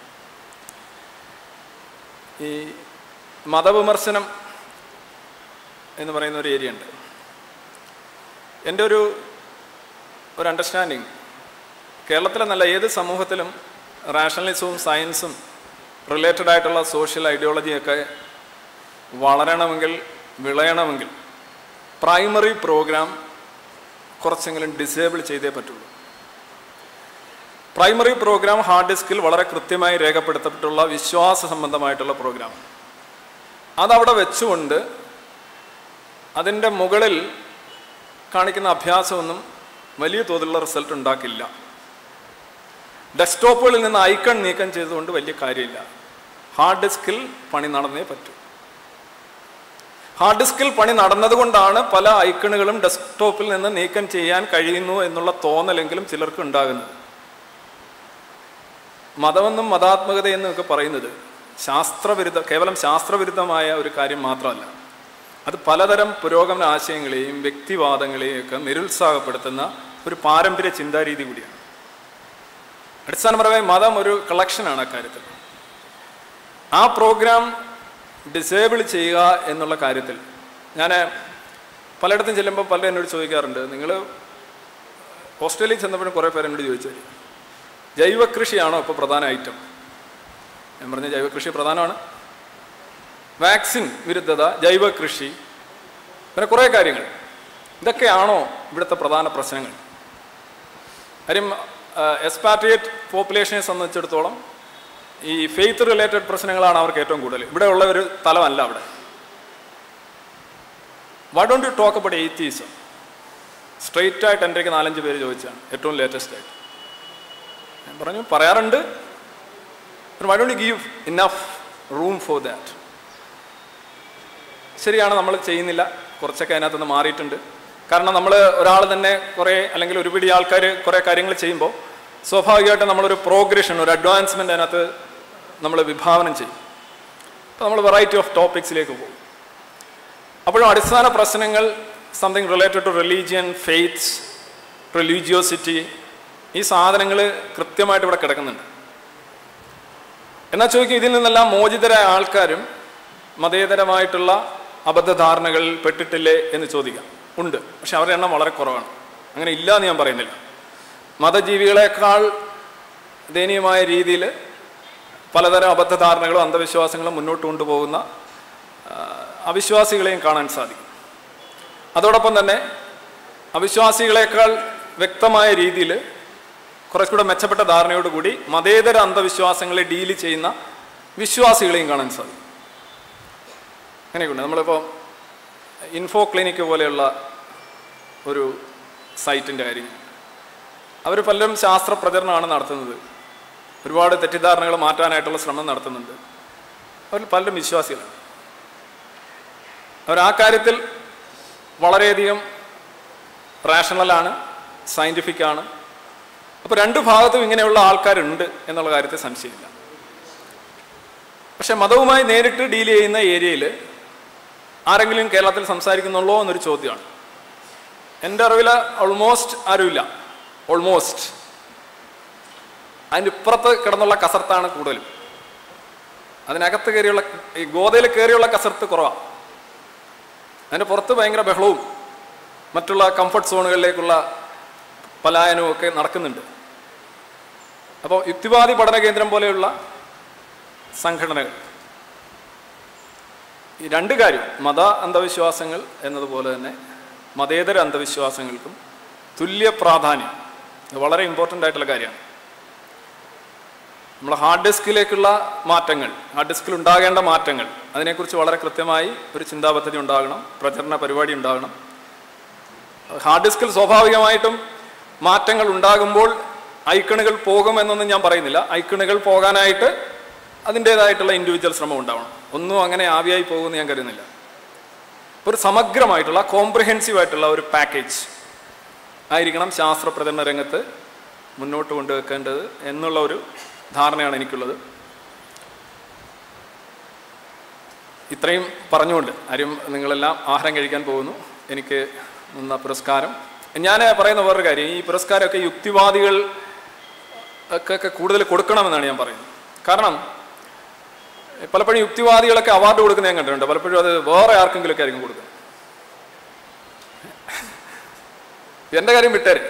ഈ മതവിമർശനം എന്ന് പറയുന്ന ഒരു ഏരിയ ഉണ്ട് എൻ്റെ ഒരു ഒരു അണ്ടർസ്റ്റാൻഡിങ് കേരളത്തിലെന്നല്ല ഏത് സമൂഹത്തിലും റാഷണലിസവും സയൻസും റിലേറ്റഡ് ആയിട്ടുള്ള സോഷ്യൽ ഐഡിയോളജിയൊക്കെ വളരണമെങ്കിൽ വിളയണമെങ്കിൽ പ്രൈമറി പ്രോഗ്രാം കുറച്ചെങ്കിലും ഡിസേബിൾ ചെയ്തേ പറ്റുള്ളൂ പ്രൈമറി പ്രോഗ്രാം ഹാർഡ് ഡിസ്കിൽ വളരെ കൃത്യമായി രേഖപ്പെടുത്തപ്പെട്ടുള്ള വിശ്വാസ സംബന്ധമായിട്ടുള്ള പ്രോഗ്രാം അതവിടെ വെച്ചുകൊണ്ട് അതിൻ്റെ മുകളിൽ കാണിക്കുന്ന അഭ്യാസമൊന്നും വലിയ തോതിലുള്ള റിസൾട്ട് ഉണ്ടാക്കില്ല ഡെസ്ക്ടോപ്പുകളിൽ നിന്ന് ഐക്കൺ നീക്കം ചെയ്തുകൊണ്ട് വലിയ കാര്യമില്ല ഹാർഡ് ഡിസ്കിൽ പണി നടന്നേ പറ്റൂ ഹാർഡ് ഡിസ്കിൽ പണി നടന്നതുകൊണ്ടാണ് പല ഐക്കണുകളും ഡെസ്ക്ടോപ്പിൽ നിന്ന് നീക്കം ചെയ്യാൻ കഴിയുന്നു എന്നുള്ള തോന്നലെങ്കിലും ചിലർക്ക് ഉണ്ടാകുന്നത് മതമെന്നും മതാത്മകതയെന്നും ഒക്കെ പറയുന്നത് ശാസ്ത്രവിരുദ്ധ കേവലം ശാസ്ത്രവിരുദ്ധമായ ഒരു കാര്യം മാത്രമല്ല അത് പലതരം പുരോഗമന ആശയങ്ങളെയും വ്യക്തിവാദങ്ങളെയും ഒക്കെ നിരുത്സാഹപ്പെടുത്തുന്ന ഒരു പാരമ്പര്യ ചിന്താരീതി കൂടിയാണ് അടിസ്ഥാനപരമായി മതം ഒരു കളക്ഷനാണ് അക്കാര്യത്തിൽ ആ പ്രോഗ്രാം ഡിസേബിൾ ചെയ്യുക എന്നുള്ള കാര്യത്തിൽ ഞാൻ പലയിടത്തും ചെല്ലുമ്പോൾ പലരും എന്നോട് ചോദിക്കാറുണ്ട് നിങ്ങൾ ഓസ്ട്രേലിയയിൽ ചെന്നപ്പോഴും കുറേ പേര് എന്നോട് ചോദിച്ചു ജൈവ കൃഷിയാണോ ഇപ്പോൾ പ്രധാന ഐറ്റം ഞാൻ പറഞ്ഞ ജൈവ കൃഷി പ്രധാനമാണ് വാക്സിൻ വിരുദ്ധത ജൈവ കൃഷി അങ്ങനെ കുറേ കാര്യങ്ങൾ ഇതൊക്കെയാണോ ഇവിടുത്തെ പ്രധാന പ്രശ്നങ്ങൾ കാര്യം എക്സ്പാട്രിയേറ്റ് പോപ്പുലേഷനെ സംബന്ധിച്ചിടത്തോളം ഈ ഫെയ്ത്ത് റിലേറ്റഡ് പ്രശ്നങ്ങളാണ് അവർക്ക് ഏറ്റവും കൂടുതൽ ഇവിടെ ഉള്ള ഒരു തലമല്ല അവിടെ why don't you talk about atheism straight ആയിട്ട് എൻ്റെ നാലഞ്ച് പേര് ചോദിച്ചാണ് ഏറ്റവും ലേറ്റസ്റ്റ് ആയിട്ട് ഞാൻ പറഞ്ഞു പറയാറുണ്ട് why don't you give enough room for that ശരിയാണ് നമ്മൾ ചെയ്യുന്നില്ല കുറച്ചൊക്കെ അതിനകത്ത് നിന്ന് മാറിയിട്ടുണ്ട് കാരണം നമ്മൾ ഒരാൾ തന്നെ കുറേ അല്ലെങ്കിൽ ഒരുപിടി ആൾക്കാർ കുറേ കാര്യങ്ങൾ ചെയ്യുമ്പോൾ സ്വാഭാവികമായിട്ടും നമ്മളൊരു പ്രോഗ്രഷൻ ഒരു അഡ്വാൻസ്മെൻ്റ് അതിനകത്ത് നമ്മൾ വിഭാവനം ചെയ്യും അപ്പോൾ നമ്മൾ വെറൈറ്റി ഓഫ് ടോപ്പിക്സിലേക്ക് പോകും അപ്പോഴും അടിസ്ഥാന പ്രശ്നങ്ങൾ something related to religion faiths religiosity ഈ സാധനങ്ങൾ കൃത്യമായിട്ട് ഇവിടെ കിടക്കുന്നുണ്ട് എന്നാൽ ചോദിക്കും ഇതിൽ നിന്നെല്ലാം മോചിതരായ ആൾക്കാരും മതേതരമായിട്ടുള്ള അബദ്ധധാരണകളിൽ പെട്ടിട്ടില്ലേ എന്ന് ചോദിക്കാം ഉണ്ട് പക്ഷെ അവരുടെ എണ്ണം വളരെ കുറവാണ് അങ്ങനെ ഇല്ല എന്ന് ഞാൻ പറയുന്നില്ല മതജീവികളെക്കാൾ ദയനീയമായ രീതിയിൽ പലതരം അബദ്ധധാരണകളും അന്ധവിശ്വാസങ്ങളും മുന്നോട്ട് കൊണ്ടുപോകുന്ന ആ, അവിശ്വാസികളെയും കാണാൻ സാധിക്കും അതോടൊപ്പം തന്നെ അവിശ്വാസികളെക്കാൾ വ്യക്തമായ രീതിയിൽ കുറച്ചുകൂടെ മെച്ചപ്പെട്ട ധാരണയോടുകൂടി മതേതര അന്ധവിശ്വാസങ്ങളെ ഡീൽ ചെയ്യുന്ന വിശ്വാസികളെയും കാണാൻ സാധിക്കും അങ്ങനെയൊക്കെയുണ്ട് നമ്മളിപ്പോൾ ഇൻഫോ ക്ലിനിക്ക് പോലെയുള്ള ഒരു സൈറ്റിൻ്റെ കാര്യം അവർ പലരും ശാസ്ത്ര പ്രചരണമാണ് നടത്തുന്നത് ഒരുപാട് തെറ്റിദ്ധാരണകൾ മാറ്റാനായിട്ടുള്ള ശ്രമം നടത്തുന്നുണ്ട് അവർ പലരും വിശ്വാസികളാണ് അവർ ആ കാര്യത്തിൽ വളരെയധികം റാഷണലാണ് സയൻറ്റിഫിക് ആണ് അപ്പോൾ രണ്ട് ഭാഗത്തും ഇങ്ങനെയുള്ള ആൾക്കാരുണ്ട് എന്നുള്ള കാര്യത്തിൽ സംശയമില്ല പക്ഷെ മതവുമായി നേരിട്ട് ഡീൽ ചെയ്യുന്ന ഏരിയയിൽ ആരെങ്കിലും കേരളത്തിൽ സംസാരിക്കുന്നുള്ളോ എന്നൊരു ചോദ്യമാണ് എൻ്റെ അറിവിൽ ഓൾമോസ്റ്റ് ആരുമില്ല ഓൾമോസ്റ്റ് അതിൻ്റെ ഇപ്പുറത്ത് കിടന്നുള്ള കസർത്താണ് കൂടുതലും അതിനകത്ത് കയറിയുള്ള ഈ ഗോതയിൽ കയറിയുള്ള കസർത്ത് കുറവാണ് അതിൻ്റെ പുറത്ത് ഭയങ്കര ബഹളവും മറ്റുള്ള കംഫർട്ട് സോണുകളിലേക്കുള്ള പലായനവും ഒക്കെ നടക്കുന്നുണ്ട് അപ്പോൾ യുക്തിവാദി പഠന കേന്ദ്രം പോലെയുള്ള സംഘടനകൾ ഈ രണ്ട് കാര്യം മത അന്ധവിശ്വാസങ്ങൾ എന്നതുപോലെ തന്നെ മതേതര അന്ധവിശ്വാസങ്ങൾക്കും തുല്യ പ്രാധാന്യം ഇത് വളരെ ഇമ്പോർട്ടൻ്റ് ആയിട്ടുള്ള കാര്യമാണ് നമ്മൾ ഹാർഡ് ഡിസ്കിലേക്കുള്ള മാറ്റങ്ങൾ ഹാർഡ് ഡിസ്കിൽ ഉണ്ടാകേണ്ട മാറ്റങ്ങൾ അതിനെക്കുറിച്ച് വളരെ കൃത്യമായി ഒരു ചിന്താ പദ്ധതി ഉണ്ടാകണം പ്രചരണ പരിപാടി ഉണ്ടാകണം ഹാർഡ് ഡിസ്കിൽ സ്വാഭാവികമായിട്ടും മാറ്റങ്ങൾ ഉണ്ടാകുമ്പോൾ ഐക്കണുകൾ പോകുമെന്നൊന്നും ഞാൻ പറയുന്നില്ല ഐക്കണുകൾ പോകാനായിട്ട് അതിൻ്റേതായിട്ടുള്ള ഇൻഡിവിജ്വൽ ശ്രമം ഉണ്ടാവണം ഒന്നും അങ്ങനെ ആവിയായി പോകുമെന്ന് ഞാൻ കരുതുന്നില്ല ഒരു സമഗ്രമായിട്ടുള്ള കോംപ്രിഹെൻസീവ് ആയിട്ടുള്ള ഒരു പാക്കേജ് ആയിരിക്കണം ശാസ്ത്ര പ്രചരണ രംഗത്ത് മുന്നോട്ട് കൊണ്ടുവെക്കേണ്ടത് എന്നുള്ള ഒരു ധാരണയാണ് എനിക്കുള്ളത് ഇത്രയും പറഞ്ഞുകൊണ്ട് ആരും നിങ്ങളെല്ലാം ആഹാരം കഴിക്കാൻ പോകുന്നു എനിക്ക് നിന്ന പുരസ്കാരം ഞാൻ പറയുന്ന വേറൊരു കാര്യം ഈ പുരസ്കാരമൊക്കെ യുക്തിവാദികൾ ഒക്കെ ഒക്കെ കൂടുതൽ കൊടുക്കണമെന്നാണ് ഞാൻ പറയുന്നത് കാരണം പലപ്പോഴും യുക്തിവാദികളൊക്കെ അവാർഡ് കൊടുക്കുന്ന ഞാൻ കണ്ടിട്ടുണ്ട് പലപ്പോഴും അത് വേറെ ആർക്കെങ്കിലുമൊക്കെ ആയിരിക്കും കൊടുക്കുന്നത് എൻ്റെ കാര്യം വിട്ടേര്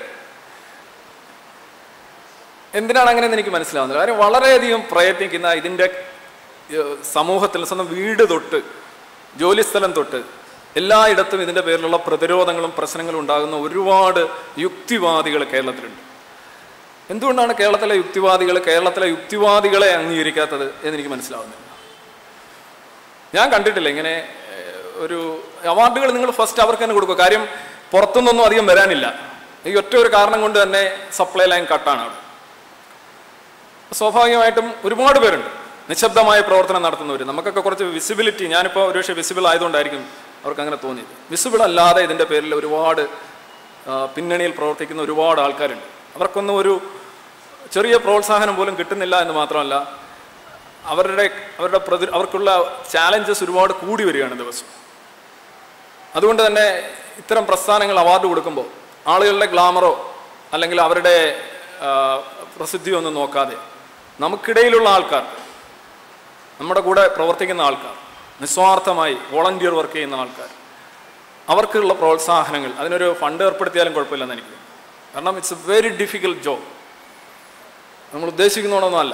എന്തിനാണ് അങ്ങനെ എനിക്ക് മനസ്സിലാവുന്നില്ല കാര്യം വളരെയധികം പ്രയത്നിക്കുന്ന ഇതിൻ്റെ ഏഹ്, സമൂഹത്തിൽ സ്വന്തം വീട് തൊട്ട് ജോലിസ്ഥലം തൊട്ട് എല്ലായിടത്തും ഇതിൻ്റെ പേരിലുള്ള പ്രതിരോധങ്ങളും പ്രശ്നങ്ങളും ഉണ്ടാകുന്ന ഒരുപാട് യുക്തിവാദികൾ കേരളത്തിലുണ്ട് എന്തുകൊണ്ടാണ് കേരളത്തിലെ യുക്തിവാദികൾ കേരളത്തിലെ യുക്തിവാദികളെ അംഗീകരിക്കാത്തത് എന്നെനിക്ക് മനസ്സിലാവുന്നില്ല ഞാൻ കണ്ടിട്ടില്ല ഇങ്ങനെ ഏഹ്, ഒരു അവാർഡുകൾ നിങ്ങൾ ഫസ്റ്റ് അവർക്ക് തന്നെ കൊടുക്കുക കാര്യം പുറത്തുനിന്നൊന്നും അധികം വരാനില്ല ഈ ഒറ്റ ഒരു കാരണം കൊണ്ട് തന്നെ സപ്ലൈ ലൈൻ കട്ടാണ് അവിടെ സ്വാഭാവികമായിട്ടും ഒരുപാട് പേരുണ്ട് നിശബ്ദമായ പ്രവർത്തനം നടത്തുന്നവർ നമുക്കൊക്കെ കുറച്ച് വിസിബിലിറ്റി ഞാനിപ്പോൾ ഒരുപക്ഷെ വിസിബിൾ ആയതുകൊണ്ടായിരിക്കും അവർക്ക് അങ്ങനെ തോന്നിയത് വിസിബിൾ അല്ലാതെ ഇതിൻ്റെ പേരിൽ ഒരുപാട് ആ, പിന്നണിയിൽ പ്രവർത്തിക്കുന്ന ഒരുപാട് ആൾക്കാരുണ്ട് അവർക്കൊന്നും ഒരു ചെറിയ പ്രോത്സാഹനം പോലും കിട്ടുന്നില്ല എന്ന് മാത്രമല്ല അവരുടെ അവരുടെ പ്രതി അവർക്കുള്ള ചാലഞ്ചസ് ഒരുപാട് കൂടി വരികയാണ് ദിവസം അതുകൊണ്ട് തന്നെ ഇത്തരം പ്രസ്ഥാനങ്ങൾ അവാർഡ് കൊടുക്കുമ്പോൾ ആളുകളുടെ ഗ്ലാമറോ അല്ലെങ്കിൽ അവരുടെ ആ, പ്രസിദ്ധിയോ ഒന്നും നോക്കാതെ നമുക്കിടയിലുള്ള ആൾക്കാർ നമ്മുടെ കൂടെ പ്രവർത്തിക്കുന്ന ആൾക്കാർ നിസ്വാർത്ഥമായി വോളണ്ടിയർ വർക്ക് ചെയ്യുന്ന ആൾക്കാർ അവർക്കുള്ള പ്രോത്സാഹനങ്ങൾ അതിനൊരു ഫണ്ട് ഏർപ്പെടുത്തിയാലും കുഴപ്പമില്ലെന്ന് എനിക്ക് തോന്നുന്നു. കാരണം it's a very difficult job നമ്മൾ ഉദ്ദേശിക്കുന്നോടൊന്നുമല്ല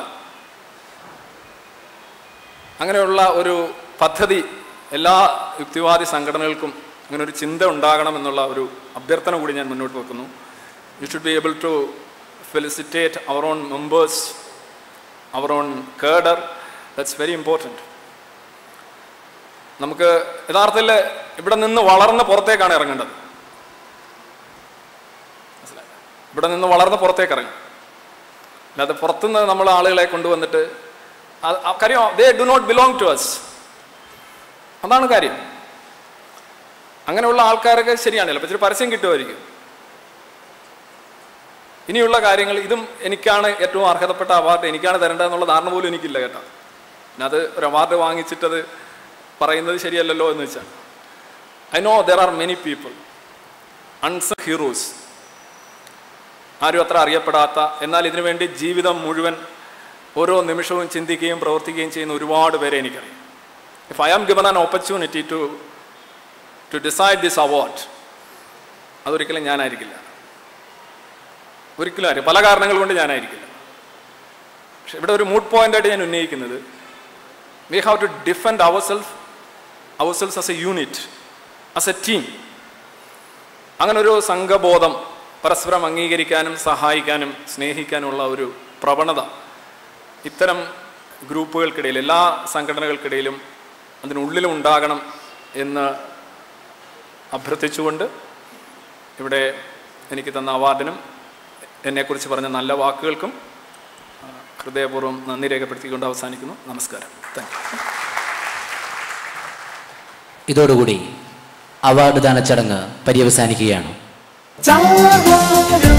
അങ്ങനെയുള്ള ഒരു പദ്ധതി എല്ലാ യുക്തിവാദി സംഘടനകൾക്കും അങ്ങനെ ഒരു ചിന്ത ഉണ്ടാകണം എന്നുള്ള ഒരു അഭ്യർത്ഥന കൂടി ഞാൻ മുന്നോട്ട് വെക്കുന്നു you should be able to felicitate our own members our own cadre that's very important നമുക്ക് യഥാർത്ഥത്തിൽ ഇവിടെ നിന്ന് വളർന്ന് പുറത്തേക്കാണ് ഇറങ്ങേണ്ടത് മനസ്സിലായോ? ഇവിടെ നിന്ന് വളർന്ന് പുറത്തേക്ക് ഇറങ്ങും അല്ലാതെ പുറത്തുനിന്ന് നമ്മൾ ആളുകളെ കൊണ്ടുവന്നിട്ട് അത് ആ കാര്യം they do not belong to us അതാണ് കാര്യം അങ്ങനെയുള്ള ആൾക്കാരൊക്കെ ശരിയാണല്ലോ അപ്പം ഇച്ചിരി പരസ്യം കിട്ടുമായിരിക്കും ഇനിയുള്ള കാര്യങ്ങൾ ഇതും എനിക്കാണ് ഏറ്റവും അർഹതപ്പെട്ട അവാർഡ് എനിക്കാണ് തരേണ്ടതെന്നുള്ള ധാരണ പോലും എനിക്കില്ല കേട്ടോ പിന്നെ അത് ഒരു അവാർഡ് വാങ്ങിച്ചിട്ടത് പറയുന്നത് ശരിയല്ലല്ലോ എന്ന് വെച്ചാൽ I know there are many people unsung heroes ആരും അത്ര അറിയപ്പെടാത്ത എന്നാൽ ഇതിനു വേണ്ടി ജീവിതം മുഴുവൻ ഓരോ നിമിഷവും ചിന്തിക്കുകയും പ്രവർത്തിക്കുകയും ചെയ്യുന്ന ഒരുപാട് പേരെ എനിക്കറിയാം if I am given an opportunity to to decide this award അതൊരിക്കലും ഞാനായിരിക്കില്ല ഒരിക്കലും ആരും പല കാരണങ്ങൾ കൊണ്ട് ഞാനായിരിക്കില്ല പക്ഷെ ഇവിടെ ഒരു മൂഡ് പോയിന്റായിട്ട് ഞാൻ ഉന്നയിക്കുന്നത് we have to defend our self our selves as a unit as a team അങ്ങനെ ഒരു സംഘബോധം പരസ്പരം അംഗീകരിക്കാനും സഹായിക്കാനും സ്നേഹിക്കാനുമുള്ള ഒരു പ്രവണത ഇത്തരം ഗ്രൂപ്പുകൾക്കിടയിൽ എല്ലാ സംഘടനകൾക്കിടയിലും അതിനുള്ളിലും ഉണ്ടാകണം എന്ന് അഭ്യർത്ഥിച്ചുകൊണ്ട് ഇവിടെ എനിക്ക് തന്ന അവാർഡിനും എന്നെക്കുറിച്ച് പറഞ്ഞ നല്ല വാക്കുകൾക്കും ആ, ഹൃദയപൂർവ്വം നന്ദി രേഖപ്പെടുത്തിക്കൊണ്ട് അവസാനിക്കുന്നു നമസ്കാരം താങ്ക് യു ഇതോടുകൂടി അവാർഡ് ദാന ചടങ്ങ് പര്യവസാനിക്കുകയാണ് ചാവാ